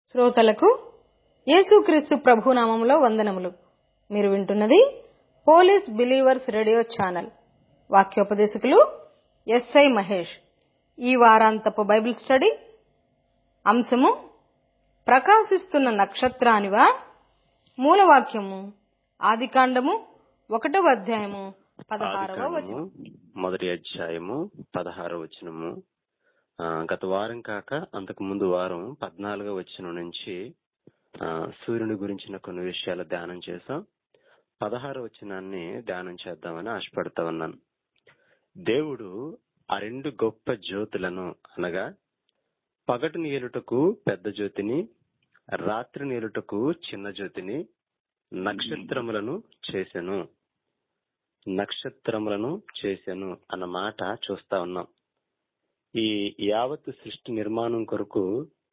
శ్రోతలకు యేసుక్రీస్తు ప్రభునామంలో వందనములు మీరు వింటున్నది పోలీస్ బిలీవర్స్ రేడియో ఛానల్ వాక్యోపదేశకులు ఎస్ఐ మహేష్ ఈ వారాంతపు బైబిల్ స్టడీ అంశము ప్రకాశిస్తున్న నక్షత్రానివా మూలవాక్యము ఆదికాండము ఒకటవ అధ్యాయము పదహారవ వచనం ఆదికాండము మొదటి అధ్యాయము పదహారవ వచనము ఆ, గత వారం కాక అంతకు ముందు వారం పద్నాలుగో వచనం నుంచి ఆ, సూర్యుని గురించిన కొన్ని విషయాలు ధ్యానం చేసాం పదహారవ వచనాన్ని ధ్యానం చేద్దామని ఆశపడతా ఉన్నాను దేవుడు ఆ రెండు గొప్ప జ్యోతులను అనగా పగటి నీలుటకు పెద్ద జ్యోతిని రాత్రి నీలుటకు చిన్న జ్యోతిని నక్షత్రములను చేసెను నక్షత్రములను చేసెను అన్న మాట చూస్తా ఉన్నాం ఈ యావత్ సృష్టి నిర్మాణం కొరకు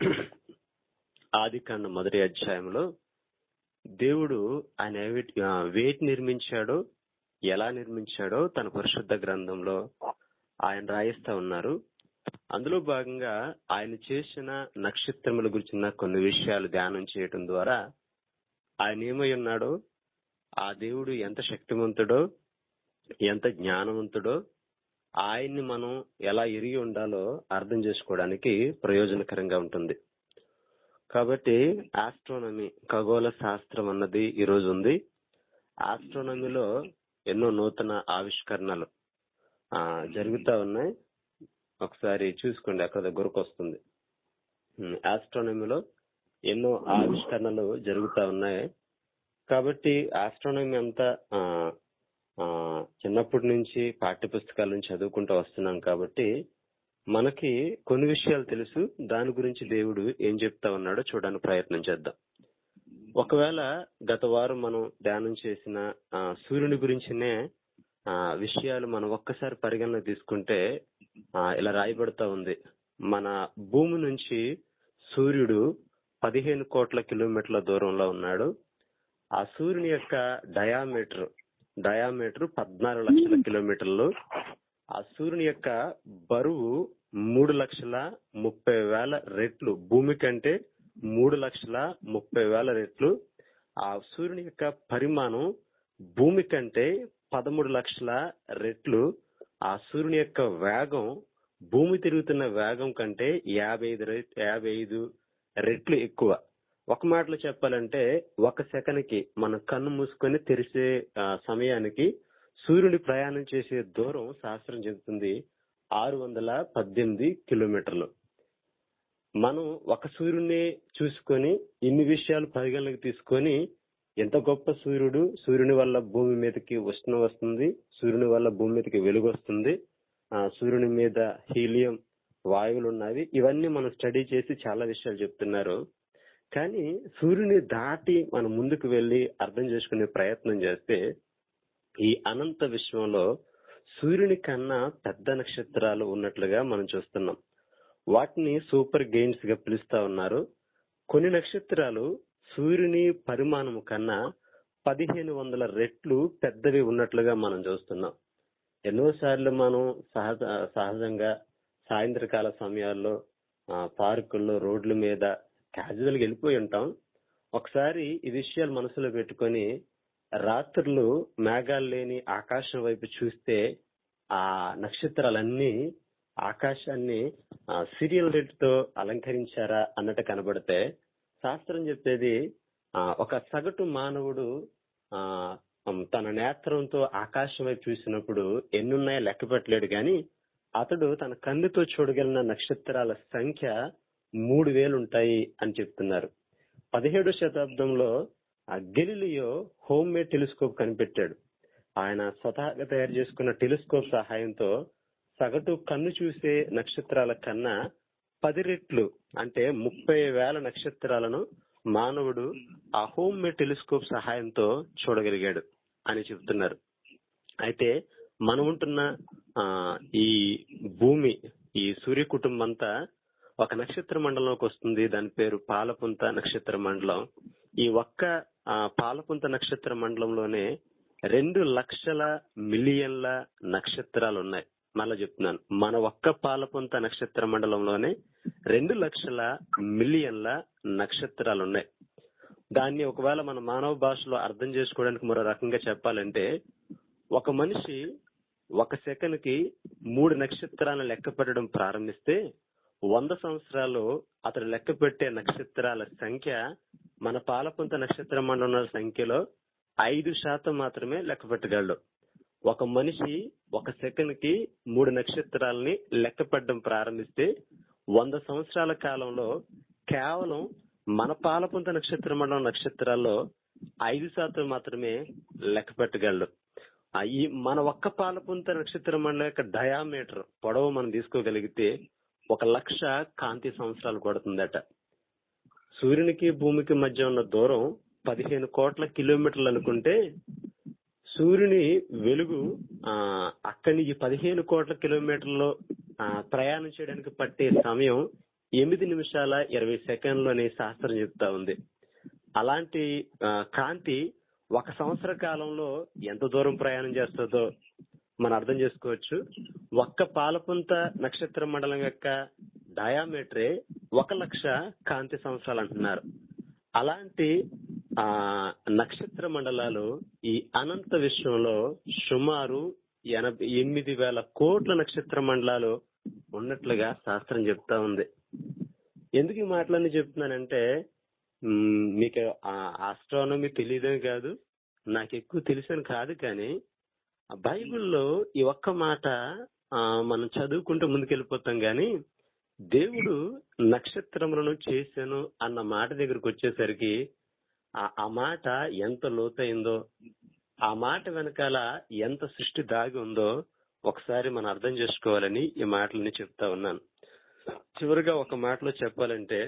ఆది కాండ మొదటి అధ్యాయంలో దేవుడు ఆయన ఏవి- ఆ, వేటి నిర్మించాడో ఎలా నిర్మించాడో తన పరిశుద్ధ గ్రంథంలో ఆయన రాయిస్తా ఉన్నారు అందులో భాగంగా ఆయన చేసిన నక్షత్రముల గురించిన కొన్ని విషయాలు ధ్యానం చేయటం ద్వారా ఆయన ఏమై ఉన్నాడో ఆ దేవుడు ఎంత శక్తివంతుడో ఎంత జ్ఞానవంతుడో ఆయన్ని మనం ఎలా ఎరిగి ఉండాలో అర్థం చేసుకోవడానికి ప్రయోజనకరంగా ఉంటుంది కాబట్టి ఆస్ట్రోనమీ ఖగోళ శాస్త్రం అన్నది ఈ రోజు ఉంది ఆస్ట్రోనమీలో ఎన్నో నూతన ఆవిష్కరణలు ఆ, జరుగుతా ఉన్నాయి ఒకసారి చూసుకోండి అక్కడ దగ్గరకు వస్తుంది ఆస్ట్రోనమీలో ఎన్నో ఆవిష్కరణలు జరుగుతా ఉన్నాయి కాబట్టి ఆస్ట్రోనమీ అంతా ఆ, ఆ, చిన్నప్పటి నుంచి పాఠ్య పుస్తకాల నుంచి చదువుకుంటూ వస్తున్నాం కాబట్టి మనకి కొన్ని విషయాలు తెలుసు దాని గురించి దేవుడు ఏం చెప్తా ఉన్నాడో చూడడానికి ప్రయత్నం చేద్దాం ఒకవేళ గత వారం మనం ధ్యానం చేసిన ఆ, సూర్యుని గురించినే ఆ, విషయాలు మనం ఒక్కసారి పరిగణన తీసుకుంటే ఆ, ఇలా రాయబడతా ఉంది మన భూమి నుంచి సూర్యుడు పదిహేను కోట్ల కిలోమీటర్ల దూరంలో ఉన్నాడు ఆ సూర్యుని యొక్క డయామీటర్ డయామీటర్ పద్నాలుగు లక్షల కిలోమీటర్లు ఆ సూర్యుని యొక్క బరువు మూడు లక్షల ముప్పై వేల రెట్లు భూమి కంటే మూడు లక్షల ముప్పై వేల రెట్లు ఆ సూర్యుని యొక్క పరిమాణం భూమి కంటే పదమూడు లక్షల రెట్లు ఆ సూర్యుని యొక్క వేగం భూమి తిరుగుతున్న వేగం కంటే యాభై ఐదు రె- యాభై ఐదు రెట్లు ఎక్కువ ఒక మాటలో చెప్పాలంటే ఒక సెకండ్ కి మన కన్ను మూసుకొని తెరిసే ఆ, సమయానికి సూర్యుడి ప్రయాణం చేసే దూరం శాస్త్రం చెబుతుంది ఆరు వందల పద్దెనిమిది కిలోమీటర్లు మనం ఒక సూర్యుడిని చూసుకొని ఇన్ని విషయాలు పరిగణలోకి తీసుకొని ఎంత గొప్ప సూర్యుడు సూర్యుని వల్ల భూమి మీదకి ఉష్ణం వస్తుంది సూర్యుని వల్ల భూమి మీదకి వెలుగు వస్తుంది ఆ సూర్యుని మీద హీలియం వాయువులు ఉన్నవి ఇవన్నీ మనం స్టడీ చేసి చాలా విషయాలు చెప్తున్నారు కానీ సూర్యుని దాటి మనం ముందుకు వెళ్లి అర్థం చేసుకునే ప్రయత్నం చేస్తే ఈ అనంత విశ్వంలో సూర్యుని కన్నా పెద్ద నక్షత్రాలు ఉన్నట్లుగా మనం చూస్తున్నాం వాటిని సూపర్ గెయిన్స్ గా పిలుస్తా ఉన్నారు కొన్ని నక్షత్రాలు సూర్యుని పరిమాణం కన్నా పదిహేను వందల రెట్లు పెద్దవి ఉన్నట్లుగా మనం చూస్తున్నాం ఎన్నోసార్లు మనం సహజ సహజంగా సాయంత్రకాల సమయాల్లో ఆ, పార్కుల్లో రోడ్ల మీద క్యాజువల్ గా వెళ్ళిపోయి ఉంటాం ఒకసారి ఈ విషయాలు మనసులో పెట్టుకొని రాత్రులు మేఘాలు లేని ఆకాశం వైపు చూస్తే ఆ నక్షత్రాలన్నీ ఆకాశాన్ని సీరియల్ రెడ్ తో అలంకరించారా అన్నట్టు కనబడితే శాస్త్రం చెప్పేది ఆ, ఒక సగటు మానవుడు ఆ ఉమ్, తన నేత్రంతో ఆకాశం వైపు చూసినప్పుడు ఎన్నున్నాయో లెక్క పెట్టలేడు కానీ అతడు తన కన్నుతో చూడగలిగిన నక్షత్రాల సంఖ్య మూడు వేలు ఉంటాయి అని చెప్తున్నారు పదిహేడో శతాబ్దంలో ఆ గెలిలియో హోమ్ మేడ్ టెలిస్కోప్ కనిపెట్టాడు ఆయన స్వతహాగా తయారు చేసుకున్న టెలిస్కోప్ సహాయంతో సగటు కన్ను చూసే నక్షత్రాల కన్నా పది రెట్లు అంటే ముప్పై వేల నక్షత్రాలను మానవుడు ఆ హోమ్ మేడ్ టెలిస్కోప్ సహాయంతో చూడగలిగాడు అని చెప్తున్నారు అయితే మనం ఉంటున్న ఆ, ఈ భూమి ఈ సూర్య కుటుంబం అంతా ఒక నక్షత్ర మండలంలోకి వస్తుంది దాని పేరు పాలపుంత నక్షత్ర మండలం ఈ ఒక్క ఆ, పాలపుంత నక్షత్ర మండలంలోనే రెండు లక్షల మిలియన్ల నక్షత్రాలు ఉన్నాయి మళ్ళా చెప్తున్నాను మన ఒక్క పాలపొంత నక్షత్ర మండలంలోనే రెండు లక్షల మిలియన్ల నక్షత్రాలు ఉన్నాయి దాన్ని ఒకవేళ మన మానవ భాషలో అర్థం చేసుకోవడానికి మరో రకంగా చెప్పాలంటే ఒక మనిషి ఒక సెకండ్ కి మూడు నక్షత్రాలను లెక్క పెట్టడం ప్రారంభిస్తే వంద సంవత్సరాలు అతడు లెక్క పెట్టే నక్షత్రాల సంఖ్య మన పాలపుంత నక్షత్ర మండలం సంఖ్యలో ఐదు శాతం మాత్రమే లెక్క పెట్టగలడు ఒక మనిషి ఒక సెకండ్ కి మూడు నక్షత్రాలని లెక్క పెట్టడం ప్రారంభిస్తే వంద సంవత్సరాల కాలంలో కేవలం మన పాలపుంత నక్షత్ర మండలం నక్షత్రాల్లో ఐదు శాతం మాత్రమే లెక్క పెట్టగలడు ఆ ఈ మన ఒక్క పాలపుంత నక్షత్ర మండలం యొక్క డయామీటర్ పొడవు మనం తీసుకోగలిగితే ఒక లక్ష కాంతి సంవత్సరాలు కొడుతుందట సూర్యునికి భూమికి మధ్య ఉన్న దూరం పదిహేను కోట్ల కిలోమీటర్లు అనుకుంటే సూర్యుని వెలుగు ఆ అక్కడి నుంచి పదిహేను కోట్ల కిలోమీటర్లు ఆ, ప్రయాణం చేయడానికి పట్టే సమయం ఎనిమిది నిమిషాల ఇరవై సెకండ్లు అని శాస్త్రం చెప్తా ఉంది అలాంటి ఆ, కాంతి ఒక సంవత్సర కాలంలో ఎంత దూరం ప్రయాణం చేస్తుందో మనం అర్థం చేసుకోవచ్చు ఒక్క పాలపుంత నక్షత్ర మండలం యొక్క డయామీటరే ఒక లక్ష కాంతి సంవత్సరాలు అంటున్నారు అలాంటి ఆ నక్షత్ర మండలాలు ఈ అనంత విశ్వంలో సుమారు ఎనభై ఎనిమిది వేల కోట్ల నక్షత్ర మండలాలు ఉన్నట్లుగా శాస్త్రం చెప్తా ఉంది ఎందుకు ఈ మాటలన్నీ చెప్తున్నానంటే మ్, మీకు ఆస్ట్రానమీ తెలియదని కాదు నాకు ఎక్కువ తెలుసని కాదు కానీ ఆ బైబిల్లో ఈ ఒక్క మాట ఆ, మనం చదువుకుంటూ ముందుకెళ్ళిపోతాం గాని దేవుడు నక్షత్రములను చేశాను అన్న మాట దగ్గరకు వచ్చేసరికి ఆ- ఆ మాట ఎంత లోతైందో ఆ మాట వెనకాల ఎంత సృష్టి దాగి ఉందో ఒకసారి మనం అర్థం చేసుకోవాలని ఈ మాటలని చెప్తా ఉన్నాను చివరిగా ఒక మాటలో చెప్పాలంటే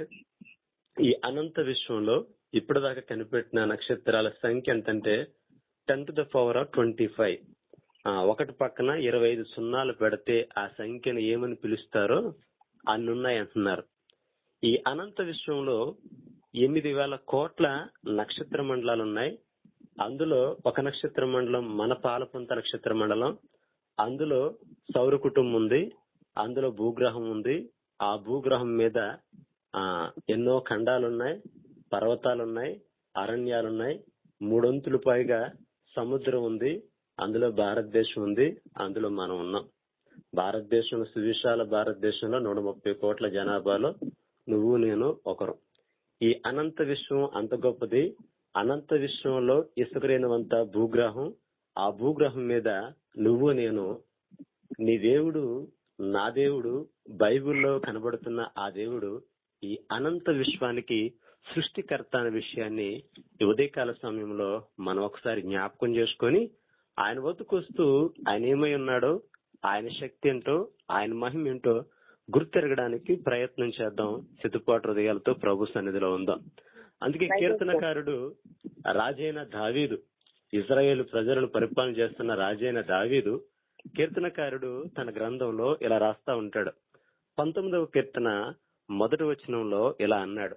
ఈ అనంత విశ్వంలో ఇప్పటిదాకా కనిపెట్టిన నక్షత్రాల సంఖ్య ఎంతంటే ten to the power of twenty five ఒకటి పక్కన ఇరవై ఐదు సున్నాలు పెడితే ఆ సంఖ్యను ఏమని పిలుస్తారో అన్ని ఉన్నాయి అంటున్నారు ఈ అనంత విశ్వంలో ఎనిమిది వేల కోట్ల నక్షత్ర మండలాలు ఉన్నాయి అందులో ఒక నక్షత్ర మండలం మన పాలపంత నక్షత్ర మండలం అందులో సౌర కుటుంబం ఉంది అందులో భూగ్రహం ఉంది ఆ భూగ్రహం మీద ఆ ఎన్నో ఖండాలు ఉన్నాయి పర్వతాలు ఉన్నాయి అరణ్యాలు ఉన్నాయి మూడొంతులు పైగా సముద్రం ఉంది అందులో భారతదేశం ఉంది అందులో మనం ఉన్నాం భారతదేశంలో సువిశాల భారతదేశంలో నూట ముప్పై కోట్ల జనాభాలో నువ్వు నేను ఒకరు ఈ అనంత విశ్వం అంత గొప్పది అనంత విశ్వంలో ఇసుకరైనవంత భూగ్రహం ఆ భూగ్రహం మీద నువ్వు నేను నీ దేవుడు నా దేవుడు బైబిల్లో కనబడుతున్న ఆ దేవుడు ఈ అనంత విశ్వానికి సృష్టికర్త అనే విషయాన్ని ఈ ఉదయకాల సమయంలో మనం ఒకసారి జ్ఞాపకం చేసుకొని ఆయన వద్దకొస్తూ ఆయన ఏమై ఉన్నాడో ఆయన శక్తి ఏంటో ఆయన మహిమ ఏంటో గుర్తెరగడానికి ప్రయత్నం చేద్దాం సిద్ధపాటు హృదయాలతో ప్రభు సన్నిధిలో ఉందాం అందుకే కీర్తనకారుడు రాజైన దావీదు ఇజ్రాయేల్ ప్రజలను పరిపాలన చేస్తున్న రాజైన దావీదు కీర్తనకారుడు తన గ్రంథంలో ఇలా రాస్తా ఉంటాడు పంతొమ్మిదవ కీర్తన మొదటి వచనంలో ఇలా అన్నాడు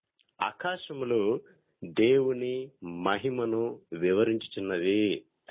ఆకాశములు దేవుని మహిమను వివరించుచున్నవి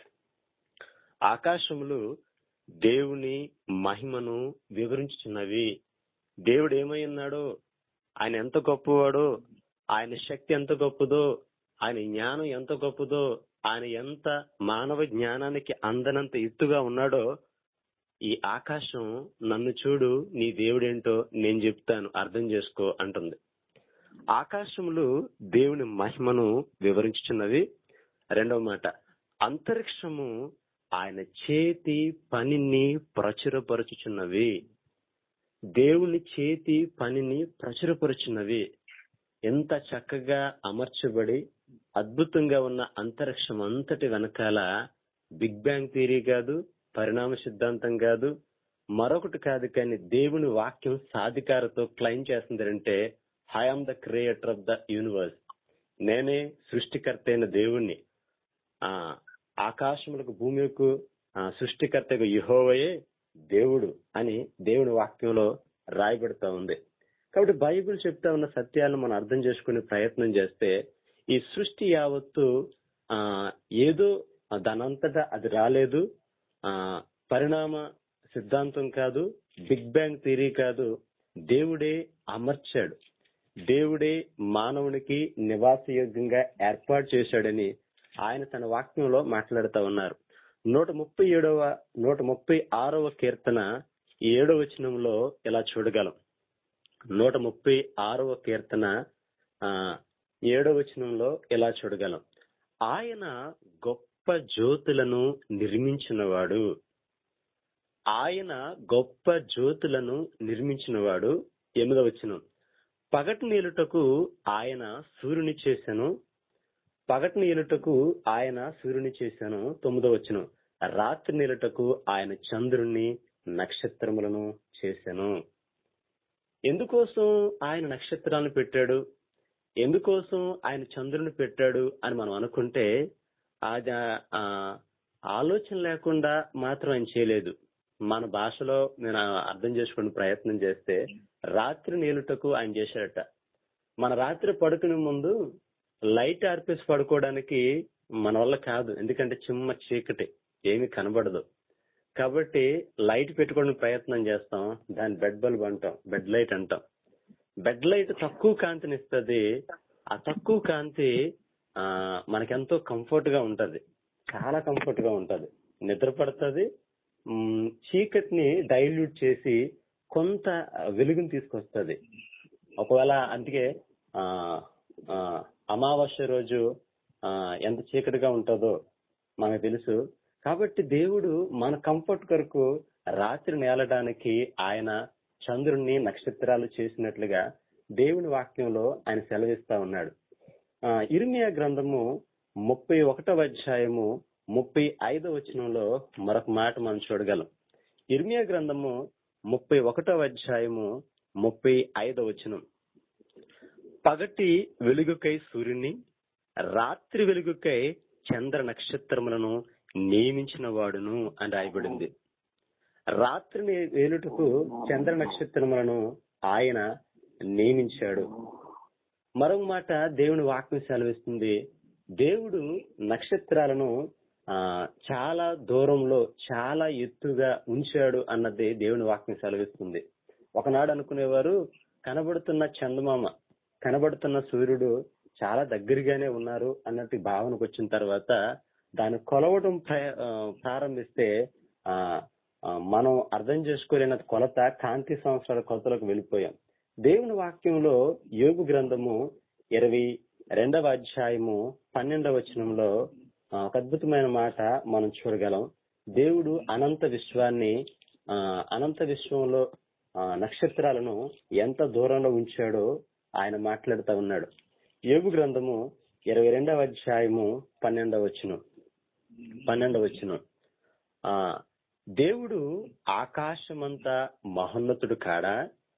ఆకాశములు దేవుని మహిమను వివరించుచున్నవి దేవుడు ఏమై ఉన్నాడో ఆయన ఎంత గొప్పవాడో ఆయన శక్తి ఎంత గొప్పదో ఆయన జ్ఞానం ఎంత గొప్పదో ఆయన ఎంత మానవ జ్ఞానానికి అందనంత ఎత్తుగా ఉన్నాడో ఈ ఆకాశం నన్ను చూడు నీ దేవుడేంటో నేను చెప్తాను అర్థం చేసుకో అంటుంది ఆకాశములు దేవుని మహిమను వివరించుచున్నవి రెండవ మాట అంతరిక్షము ఆయన చేతి పనిని ప్రచురపరచుచున్నవి దేవుని చేతి పనిని ప్రచురపరుచున్నవి ఎంత చక్కగా అమర్చబడి అద్భుతంగా ఉన్న అంతరిక్షం అంతటి వెనకాల బిగ్ బ్యాంగ్ థియరీ కాదు పరిణామ సిద్ధాంతం కాదు మరొకటి కాదు కానీ దేవుని వాక్యం సాధికారతో క్లైమ్ చేస్తుందంటే I am the creator of the universe నేనే సృష్టికర్త అయిన దేవుణ్ణి ఆ ఆకాశములకు భూమికు ఆ, సృష్టికర్తకు యెహోవాయే దేవుడు అని దేవుని వాక్యంలో రాయబడుతా ఉంది కాబట్టి బైబిల్ చెప్తా ఉన్న సత్యాలను మనం అర్థం చేసుకునే ప్రయత్నం చేస్తే ఈ సృష్టి యావత్తు ఆ ఏదో దానంతటా అది రాలేదు ఆ పరిణామ సిద్ధాంతం కాదు బిగ్ బ్యాంగ్ థియరీ కాదు దేవుడే అమర్చాడు దేవుడే మానవునికి నివాసయోగ్యంగా ఏర్పాటు చేశాడని ఆయన తన వాక్యంలో మాట్లాడుతూ ఉన్నారు నూట ముప్పై ఏడవ నూట ముప్పై ఆరవ కీర్తన ఏడవ వచనంలో ఇలా చూడగలం నూట ముప్పై ఆరవ కీర్తన ఆ ఏడవ వచనంలో ఇలా చూడగలం ఆయన గొప్ప జ్యోతులను నిర్మించినవాడు ఆయన గొప్ప జ్యోతులను నిర్మించినవాడు ఎనిమిదవ వచనం పగటి నీలుటకు ఆయన సూర్యుని చేశాను పగటి నీలుటకు ఆయన సూర్యుని చేశాను తొమ్మిదవ వచనం రాత్రి నీలుటకు ఆయన చంద్రుణ్ణి నక్షత్రములను చేశాను ఎందుకోసం ఆయన నక్షత్రాలను పెట్టాడు ఎందుకోసం ఆయన చంద్రుని పెట్టాడు అని మనం అనుకుంటే అది ఆ ఆలోచన లేకుండా మాత్రం ఆయన చేయలేదు మన భాషలో నేను అర్థం చేసుకునే ప్రయత్నం చేస్తే రాత్రి నీలుటకు ఆయన చేశాడట మన రాత్రి పడుకునే ముందు లైట్ ఆర్పేసి పడుకోవడానికి మన వల్ల కాదు ఎందుకంటే చిమ్మ చీకటి ఏమీ కనబడదు కాబట్టి లైట్ పెట్టుకోవడానికి ప్రయత్నం చేస్తాం దాని బెడ్ బల్బ్ అంటాం బెడ్ లైట్ అంటాం బెడ్ లైట్ తక్కువ కాంతిని ఇస్తుంది ఆ తక్కువ కాంతి ఆ మనకెంతో కంఫర్ట్ గా ఉంటది చాలా కంఫర్ట్ గా ఉంటది నిద్ర పడుతుంది చీకటిని డైల్యూట్ చేసి కొంత వెలుగుని తీసుకొస్తుంది ఒకవేళ అందుకే ఆ ఆ, అమావాస్య రోజు ఆ ఎంత చీకటిగా ఉంటుందో మనకు తెలుసు కాబట్టి దేవుడు మన కంఫర్ట్ కొరకు రాత్రి నేలడానికి ఆయన చంద్రుణ్ణి నక్షత్రాలు చేసినట్లుగా దేవుని వాక్యంలో ఆయన సెలవిస్తా ఉన్నాడు ఆ ఇర్మియా గ్రంథము ముప్పై ఒకటవ అధ్యాయము ముప్పై ఐదవ వచనంలో మరొక మాట మనం చూడగలం ఇర్మియా గ్రంథము ముప్పై ఒకటవ అధ్యాయము ముప్పై ఐదవ వచనం పగటి వెలుగుకై సూర్యుని రాత్రి వెలుగుకై చంద్ర నక్షత్రములను నియమించిన వాడును అని రాయబడింది రాత్రిని వేలుటకు చంద్ర నక్షత్రములను ఆయన నియమించాడు మరొక మాట దేవుని వాక్యం సెలవిస్తుంది దేవుడు నక్షత్రాలను ఆ చాలా దూరంలో చాలా ఎత్తుగా ఉంచాడు అన్నది దేవుని వాక్యం సెలవిస్తుంది ఒకనాడు అనుకునేవారు కనబడుతున్న చందమామ కనబడుతున్న సూర్యుడు చాలా దగ్గరగానే ఉన్నారు అన్నట్టు భావనకు వచ్చిన తర్వాత దాన్ని కొలవడం ప్ర- ఆ, ప్రారంభిస్తే ఆ ఆ, మనం అర్థం చేసుకోలేనంత కొలత కాంతి సంవత్సరాల కొలతలకు వెళ్ళిపోయాం దేవుని వాక్యంలో యోగు గ్రంథము ఇరవై రెండవ అధ్యాయము పన్నెండవ వచనంలో ఆ, ఒక అద్భుతమైన మాట మనం చూడగలం దేవుడు అనంత విశ్వాన్ని ఆ, అనంత విశ్వంలో ఆ, నక్షత్రాలను ఎంత దూరంలో ఉంచాడో ఆయన మాట్లాడుతూ ఉన్నాడు యోగు గ్రంథము ఇరవై రెండవ అధ్యాయము పన్నెండవ వచనం పన్నెండవ వచనం ఆ దేవుడు ఆకాశమంతా మహోన్నతుడు కాడా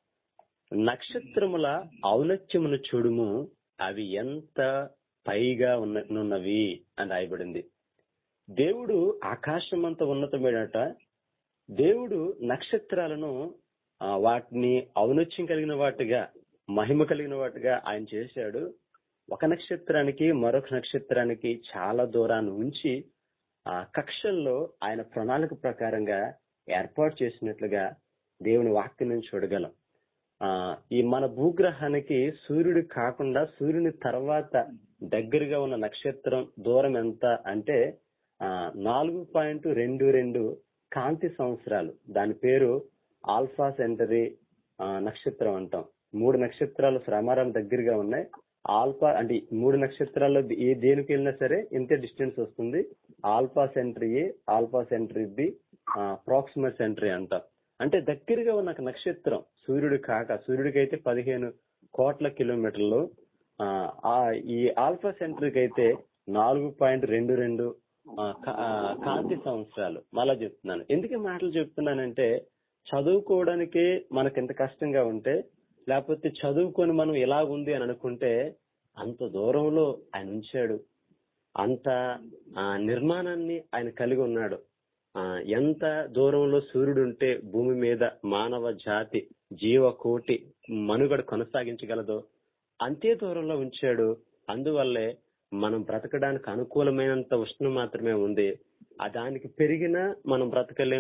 నక్షత్రముల ఔన్నత్యమును చూడుము అవి ఎంత పైగా ఉన్నవి అని రాయబడింది దేవుడు ఆకాశమంత ఉన్నతమేడట దేవుడు నక్షత్రాలను ఆ, వాటిని ఔన్నత్యం కలిగిన వాటిగా మహిమ కలిగిన వాటిగా ఆయన చేశాడు ఒక నక్షత్రానికి మరొక నక్షత్రానికి చాలా దూరాన్ని ఉంచి ఆ కక్షల్లో ఆయన ప్రణాళిక ప్రకారంగా ఏర్పాటు చేసినట్లుగా దేవుని వాక్యం నుంచి చూడగలం ఆ ఈ మన భూగ్రహానికి సూర్యుడు కాకుండా సూర్యుని తర్వాత దగ్గరగా ఉన్న నక్షత్రం దూరం ఎంత అంటే ఆ నాలుగు పాయింట్ రెండు రెండు కాంతి సంవత్సరాలు దాని పేరు ఆల్ఫా సెంటరీ ఆ, నక్షత్రం అంటాం మూడు నక్షత్రాలు శ్రమారం దగ్గరగా ఉన్నాయి ఆల్ఫా అంటే ఈ మూడు నక్షత్రాల్లో ఏ దేనికి వెళ్ళినా సరే ఇంతే డిస్టెన్స్ వస్తుంది Alpha Centauri A Alpha Centauri B proximal Centauri అంటాం అంటే దగ్గరగా ఉన్న ఒక నక్షత్రం సూర్యుడు కాక సూర్యుడికి అయితే పదిహేను కోట్ల కిలోమీటర్లు ఆ, ఆ ఈ ఆల్ఫా సెంటరీకి అయితే నాలుగు పాయింట్ రెండు రెండు ఆ, కా- ఆ, కాంతి సంవత్సరాలు మళ్ళా చెప్తున్నాను ఎందుకు ఈ మాటలు చెప్తున్నానంటే చదువుకోవడానికే మనకు ఎంత కష్టంగా ఉంటే లేకపోతే చదువుకొని మనం ఎలా ఉంది అని అనుకుంటే అంత దూరంలో ఆయన ఉంచాడు అంత ఆ, నిర్మాణాన్ని ఆయన కలిగి ఉన్నాడు ఆ, ఎంత దూరంలో సూర్యుడు ఉంటే భూమి మీద మానవ జాతి జీవకోటి మనుగడ కొనసాగించగలదో అంతే దూరంలో ఉంచాడు అందువల్లే మనం బ్రతకడానికి అనుకూలమైనంత ఉష్ణం మాత్రమే ఉంది ఆ దానికి పెరిగినా మనం బ్రతకలేం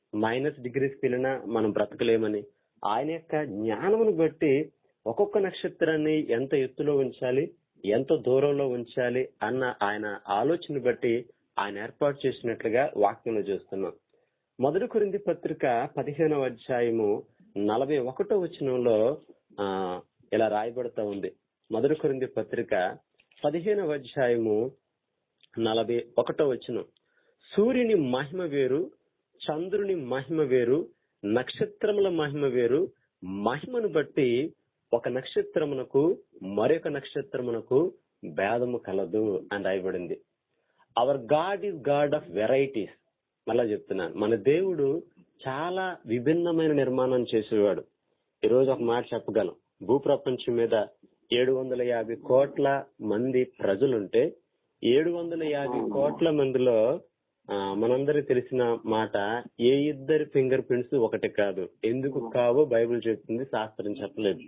మైనస్ డిగ్రీస్కి వెళ్ళినా మనం బ్రతకలేమని ఆయన యొక్క జ్ఞానమును బట్టి ఒక్కొక్క నక్షత్రాన్ని ఎంత ఎత్తులో ఉంచాలి ఎంత దూరంలో ఉంచాలి అన్న ఆయన ఆలోచన బట్టి ఆయన ఏర్పాటు చేసినట్లుగా వాక్యంలో చూస్తున్నాం మొదటి కొరింది పత్రిక పదిహేనవ అధ్యాయము నలభై ఒకటో వచనంలో ఆ ఇలా రాయబడుతూ ఉంది మొదటి కొరింది పత్రిక పదిహేనవ అధ్యాయము నలభై ఒకటో వచనం సూర్యుని మహిమ వేరు చంద్రుని మహిమ వేరు నక్షత్రముల మహిమ వేరు మహిమను బట్టి ఒక నక్షత్రమునకు మరొక నక్షత్రమునకు భేదము కలదు అని రాయబడింది our God is God of varieties మళ్ళా చెప్తున్నాను మన దేవుడు చాలా విభిన్నమైన నిర్మాణం చేసేవాడు ఈ రోజు ఒక మాట చెప్పగలం భూప్రపంచం మీద ఏడు వందల యాభై కోట్ల మంది ప్రజలుంటే ఏడు వందల యాభై కోట్ల మందిలో ఆ, మనందరికి తెలిసిన మాట ఏ ఇద్దరి ఫింగర్ ప్రింట్స్ ఒకటి కాదు ఎందుకు కావో బైబిల్ చెప్తుంది శాస్త్రం చెప్పలేదు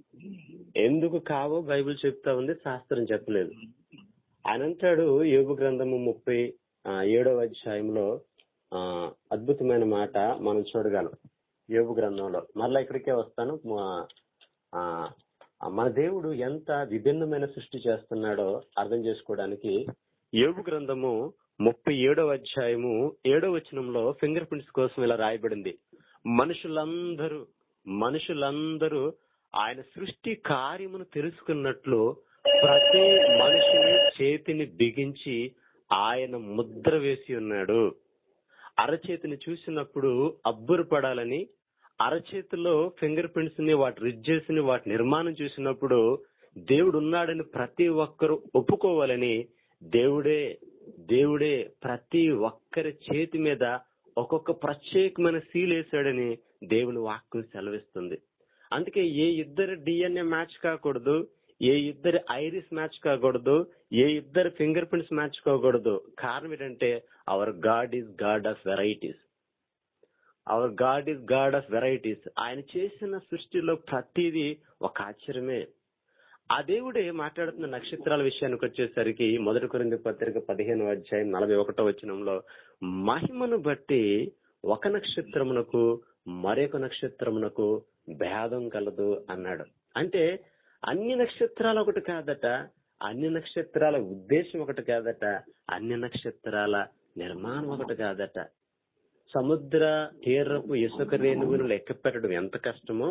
ఎందుకు కావో బైబిల్ చెప్తా ఉంది శాస్త్రం చెప్పలేదు ఆయన అంటాడు యోగు గ్రంథము ముప్పై ఆ, ఏడవ అధ్యాయంలో ఆ, అద్భుతమైన మాట మనం చూడగలం యోగు గ్రంథంలో మరలా ఇక్కడికే వస్తాను మా- ఆ, మన దేవుడు ఎంత విభిన్నమైన సృష్టి చేస్తున్నాడో అర్థం చేసుకోవడానికి యోగు గ్రంథము ముప్పై ఏడవ అధ్యాయము ఏడవ వచనంలో ఫింగర్ ప్రింట్స్ కోసం ఇలా రాయబడింది మనుషులందరూ మనుషులందరూ ఆయన సృష్టి కార్యమును తెలుసుకున్నట్లు ప్రతి మనిషిని చేతిని బిగించి ఆయన ముద్ర వేసి ఉన్నాడు అరచేతిని చూసినప్పుడు అబ్బురపడాలని అరచేతిలో ఫింగర్ ప్రింట్స్ ని వాటి రిడ్జెస్ ని వాటి నిర్మాణం చూసినప్పుడు దేవుడు ఉన్నాడని ప్రతి ఒక్కరు ఒప్పుకోవాలని దేవుడే దేవుడే ప్రతి ఒక్కరి చేతి మీద ఒక్కొక్క ప్రత్యేకమైన సీల్ వేసాడని దేవుని వాక్యం సెలవిస్తుంది అందుకే ఏ ఇద్దరు డిఎన్ఏ మ్యాచ్ కాకూడదు ఏ ఇద్దరి ఐరిస్ మ్యాచ్ కాకూడదు ఏ ఇద్దరు ఫింగర్ ప్రింట్స్ మ్యాచ్ కాకూడదు కారణం ఏంటంటే our God is God of varieties our God is God of varieties ఆయన చేసిన సృష్టిలో ప్రతిదీ ఒక ఆశ్చర్యమే ఆ దేవుడే మాట్లాడుతున్న నక్షత్రాల విషయానికి వచ్చేసరికి మొదటి కొరింది పత్రిక పదిహేను అధ్యాయం నలభై ఒకటో వచనంలో మహిమను బట్టి ఒక నక్షత్రమునకు మరొక నక్షత్రమునకు భేదం కలదు అన్నాడు అంటే అన్ని నక్షత్రాలు ఒకటి కాదట అన్ని నక్షత్రాల ఉద్దేశం ఒకటి కాదట అన్ని నక్షత్రాల నిర్మాణం ఒకటి కాదట సముద్ర తీరపు ఇసుక రేణువును లెక్క పెట్టడం ఎంత కష్టమో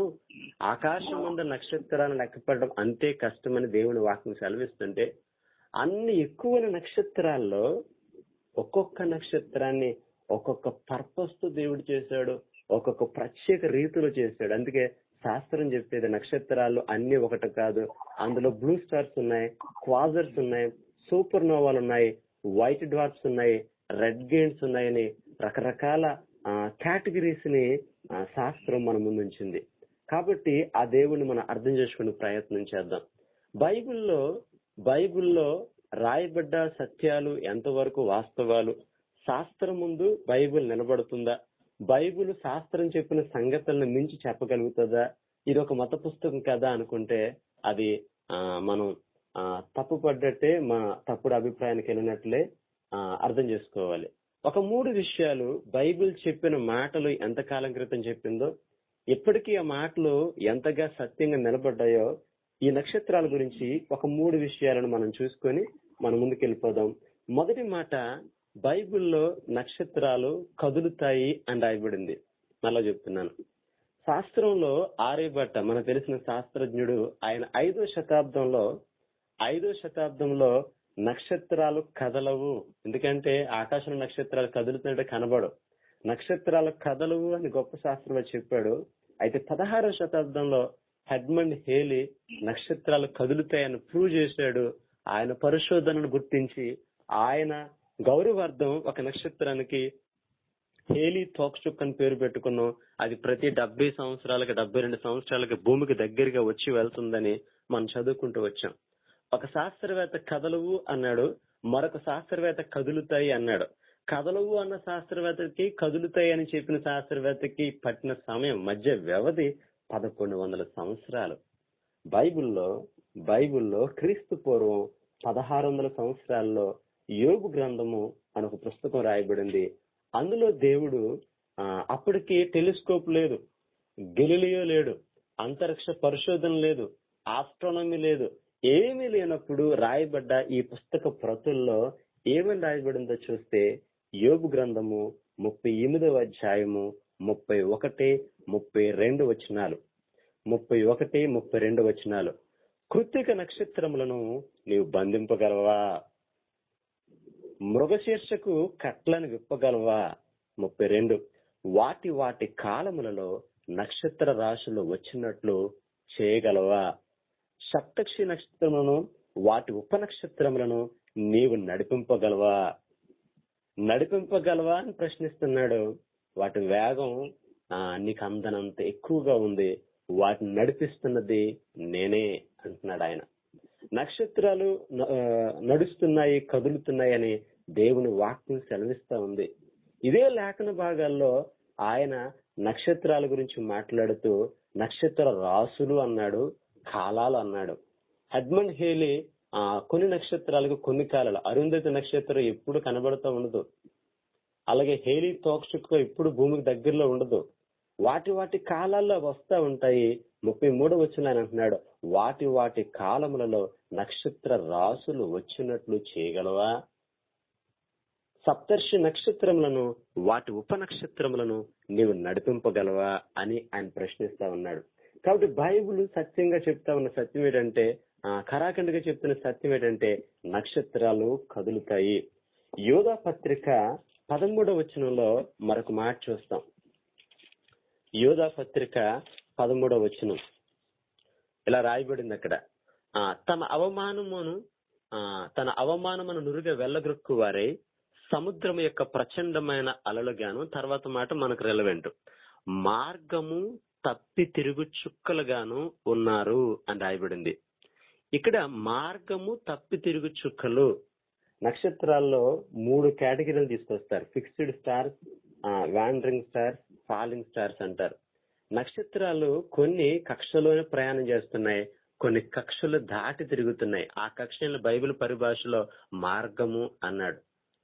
ఆకాశం ముందు నక్షత్రాలను లెక్క పెట్టడం అంతే కష్టమని దేవుని వాక్యం సెలవిస్తుంటే అన్ని ఎక్కువైన నక్షత్రాల్లో ఒక్కొక్క నక్షత్రాన్ని ఒక్కొక్క పర్పస్ తో దేవుడు చేశాడు ఒక్కొక్క ప్రత్యేక రీతిలో చేశాడు అందుకే శాస్త్రం చెప్పేది నక్షత్రాలు అన్ని ఒకటి కాదు అందులో బ్లూ స్టార్స్ ఉన్నాయి క్వాజర్స్ ఉన్నాయి సూపర్ నోవాలు ఉన్నాయి వైట్ డ్వార్ఫ్స్ ఉన్నాయి రెడ్ గెయిన్స్ ఉన్నాయని రకరకాల కేటగిరీస్ ని ఆ, శాస్త్రం మన ముందుంచింది కాబట్టి ఆ దేవుని మనం అర్థం చేసుకునే ప్రయత్నం చేద్దాం బైబిల్లో బైబిల్లో రాయబడ్డ సత్యాలు ఎంతవరకు వాస్తవాలు శాస్త్రం ముందు బైబిల్ నిలబడుతుందా బైబిల్ శాస్త్రం చెప్పిన సంగతులను మించి చెప్పగలుగుతుందా ఇది ఒక మత పుస్తకం కదా అనుకుంటే అది ఆ, మనం ఆ, తప్పు పడ్డట్టే మా తప్పుడు అభిప్రాయానికి వెళ్ళినట్లే ఆ, అర్థం చేసుకోవాలి ఒక మూడు విషయాలు బైబిల్ చెప్పిన మాటలు ఎంత కాలం క్రితం చెప్పిందో ఇప్పటికీ ఆ మాటలు ఎంతగా సత్యంగా నిలబడ్డాయో ఈ నక్షత్రాల గురించి ఒక మూడు విషయాలను మనం చూసుకొని మనం ముందుకు వెళ్ళిపోదాం మొదటి మాట బైబిల్లో నక్షత్రాలు కదులుతాయి అని రాయబడింది మళ్ళా చెప్తున్నాను శాస్త్రంలో ఆర్యభట్ట మనకు తెలిసిన శాస్త్రజ్ఞుడు ఆయన ఐదో శతాబ్దంలో ఐదో శతాబ్దంలో నక్షత్రాలు కదలవు ఎందుకంటే ఆకాశంలో నక్షత్రాలు కదులుతుంటే కనబడవు నక్షత్రాలు కదలవు అని గొప్ప శాస్త్రవేత్త చెప్పాడు అయితే పదహారవ శతాబ్దంలో హెడ్మండ్ హేలీ నక్షత్రాలు కదులుతాయని ప్రూవ్ చేశాడు ఆయన పరిశోధనను గుర్తించి ఆయన గౌరవార్థం ఒక నక్షత్రానికి హేలీ తోక్చుక్ అని పేరు పెట్టుకున్నాం అది ప్రతి డెబ్బై సంవత్సరాలకి డెబ్బై రెండు సంవత్సరాలకి భూమికి దగ్గరగా వచ్చి వెళ్తుందని మనం చదువుకుంటూ వచ్చాం ఒక శాస్త్రవేత్త కదలవు అన్నాడు మరొక శాస్త్రవేత్త కదులుతాయి అన్నాడు కదలవు అన్న శాస్త్రవేత్తకి కదులుతాయి అని చెప్పిన శాస్త్రవేత్తకి పట్టిన సమయం మధ్య వ్యవధి పదకొండు వందల సంవత్సరాలు బైబిల్లో బైబిల్లో క్రీస్తు పూర్వం పదహారు వందల సంవత్సరాల్లో యోగు గ్రంథము అని ఒక పుస్తకం రాయబడింది అందులో దేవుడు ఆ, అప్పటికి టెలిస్కోప్ లేదు గెలిలియో లేడు అంతరిక్ష పరిశోధన లేదు ఆస్ట్రానమీ లేదు ఏమీ లేనప్పుడు రాయబడ్డ ఈ పుస్తక ప్రతుల్లో ఏమని రాయబడిందో చూస్తే యోబు గ్రంథము ముప్పై ఎనిమిదవ అధ్యాయము ముప్పై ఒకటి ముప్పై రెండు వచనాలు ముప్పై ఒకటి ముప్పై రెండు వచనాలు కృత్తిక నక్షత్రములను నీవు బంధింపగలవా మృగశీర్షకు కట్లను విప్పగలవా ముప్పై రెండు వాటి వాటి కాలములలో నక్షత్ర రాశులు వచ్చినట్లు చేయగలవా సప్తక్షి నక్షత్రములను వాటి ఉపనక్షత్రములను నీవు నడిపింపగలవా నడిపింపగలవా అని ప్రశ్నిస్తున్నాడు వాటి వేగం ఆ, నీకు అందనంత ఎక్కువగా ఉంది వాటిని నడిపిస్తున్నది నేనే అంటున్నాడు ఆయన నక్షత్రాలు న- ఆ, నడుస్తున్నాయి కదులుతున్నాయి అని దేవుని వాక్యం సెలవిస్తా ఉంది ఇదే లేఖన భాగాల్లో ఆయన నక్షత్రాల గురించి మాట్లాడుతూ నక్షత్ర రాసులు అన్నాడు కాలాలు అన్నాడు హెడ్మండ్ హేలీ ఆ కొన్ని నక్షత్రాలకు కొన్ని కాలాలు అరుంధతి నక్షత్రం ఎప్పుడు కనబడుతూ ఉండదు అలాగే హేలీ తోక్షుక్క ఎప్పుడు భూమికి దగ్గరలో ఉండదు వాటి వాటి కాలాల్లో అవి వస్తా ఉంటాయి ముప్పై మూడు వచ్చిన ఆయన అంటున్నాడు వాటి వాటి కాలములలో నక్షత్ర రాసులు వచ్చినట్లు చేయగలవా సప్తర్షి నక్షత్రములను వాటి ఉపనక్షత్రములను నీవు నడిపింపగలవా అని ఆయన ప్రశ్నిస్తా ఉన్నాడు కాబట్టి బైబిల్ సత్యంగా చెప్తా ఉన్న సత్యం ఏంటంటే ఆ, ఖరాఖండిగా చెప్తున్న సత్యం ఏంటంటే నక్షత్రాలు కదులుతాయి యోగా పత్రిక పదమూడవ వచనంలో మరొక మాట చూస్తాం యోధా పత్రిక పదమూడవ వచనం ఇలా రాయబడింది అక్కడ ఆ, తమ అవమానమును ఆ, తన అవమానమును నురుగా వెళ్ళగొక్కు వారై సముద్రం యొక్క ప్రచండమైన అలలుగాను తర్వాత మాట మనకు రెలవెంట్ మార్గము తప్పి తిరుగు చుక్కలుగాను ఉన్నారు అని రాయబడింది ఇక్కడ మార్గము తప్పి తిరుగు చుక్కలు నక్షత్రాల్లో మూడు కేటగిరీలు తీసుకొస్తారు fixed stars wandering stars falling stars అంటారు నక్షత్రాలు కొన్ని కక్షలోనే ప్రయాణం చేస్తున్నాయి కొన్ని కక్షలు దాటి తిరుగుతున్నాయి ఆ కక్షలను బైబిల్ పరిభాషలో మార్గము అన్నాడు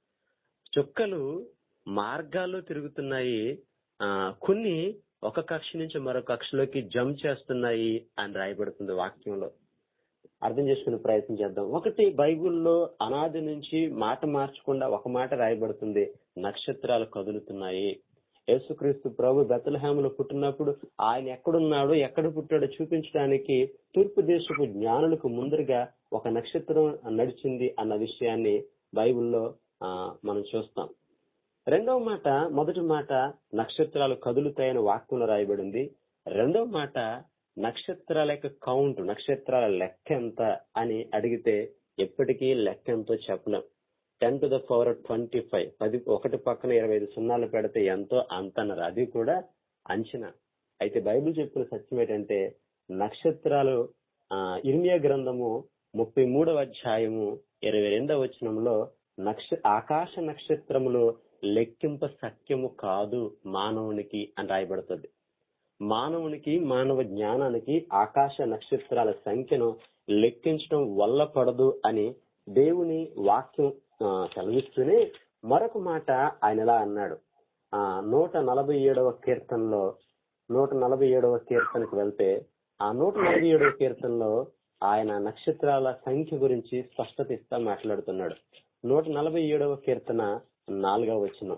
చుక్కలు మార్గాల్లో తిరుగుతున్నాయి ఆ కొన్ని ఒక కక్ష నుంచి మరో కక్షలోకి జంప్ చేస్తున్నాయి అని రాయబడుతుంది వాక్యంలో అర్థం చేసుకునే ప్రయత్నం చేద్దాం ఒకటి బైబిల్లో అనాది నుంచి మాట మార్చకుండా ఒక మాట రాయబడుతుంది నక్షత్రాలు కదులుతున్నాయి యేసుక్రీస్తు ప్రభు బెతలహాములో పుట్టినప్పుడు ఆయన ఎక్కడున్నాడో ఎక్కడ పుట్టాడో చూపించడానికి తూర్పు దేశపు జ్ఞానులకు ముందరగా ఒక నక్షత్రం నడిచింది అన్న విషయాన్ని బైబిల్లో ఆ, మనం చూస్తాం రెండవ మాట మొదటి మాట నక్షత్రాలు కదులుతాయని వాక్యంలో రాయబడింది రెండవ మాట నక్షత్రాల యొక్క కౌంట్ నక్షత్రాల లెక్క ఎంత అని అడిగితే ఎప్పటికీ లెక్క ఎంతో చెప్పలేం ten to the power twenty five పది ఒకటి పక్కన ఇరవై ఐదు సున్నాలు పెడితే ఎంతో అంత అన్నారు అది కూడా అంచనా అయితే బైబిల్ చెప్పిన సత్యం ఏంటంటే నక్షత్రాలు ఆ, ఇర్మియా గ్రంథము ముప్పై మూడవ అధ్యాయము ఇరవై రెండవ వచనంలో నక్ష ఆకాశ నక్షత్రములు లెక్కింప సత్యము కాదు మానవునికి అని రాయబడుతుంది మానవునికి మానవ జ్ఞానానికి ఆకాశ నక్షత్రాల సంఖ్యను లెక్కించడం వల్ల పడదు అని దేవుని వాక్యం ఆ, సెలవిస్తూనే మరొక మాట ఆయన ఎలా అన్నాడు ఆ నూట నలభై ఏడవ కీర్తనలో నూట నలభై ఏడవ కీర్తనకు వెళ్తే ఆ నూట నలభై ఏడవ కీర్తనలో ఆయన నక్షత్రాల సంఖ్య గురించి స్పష్టత ఇస్తా మాట్లాడుతున్నాడు నూట నలభై ఏడవ కీర్తన నాలుగవ వచనం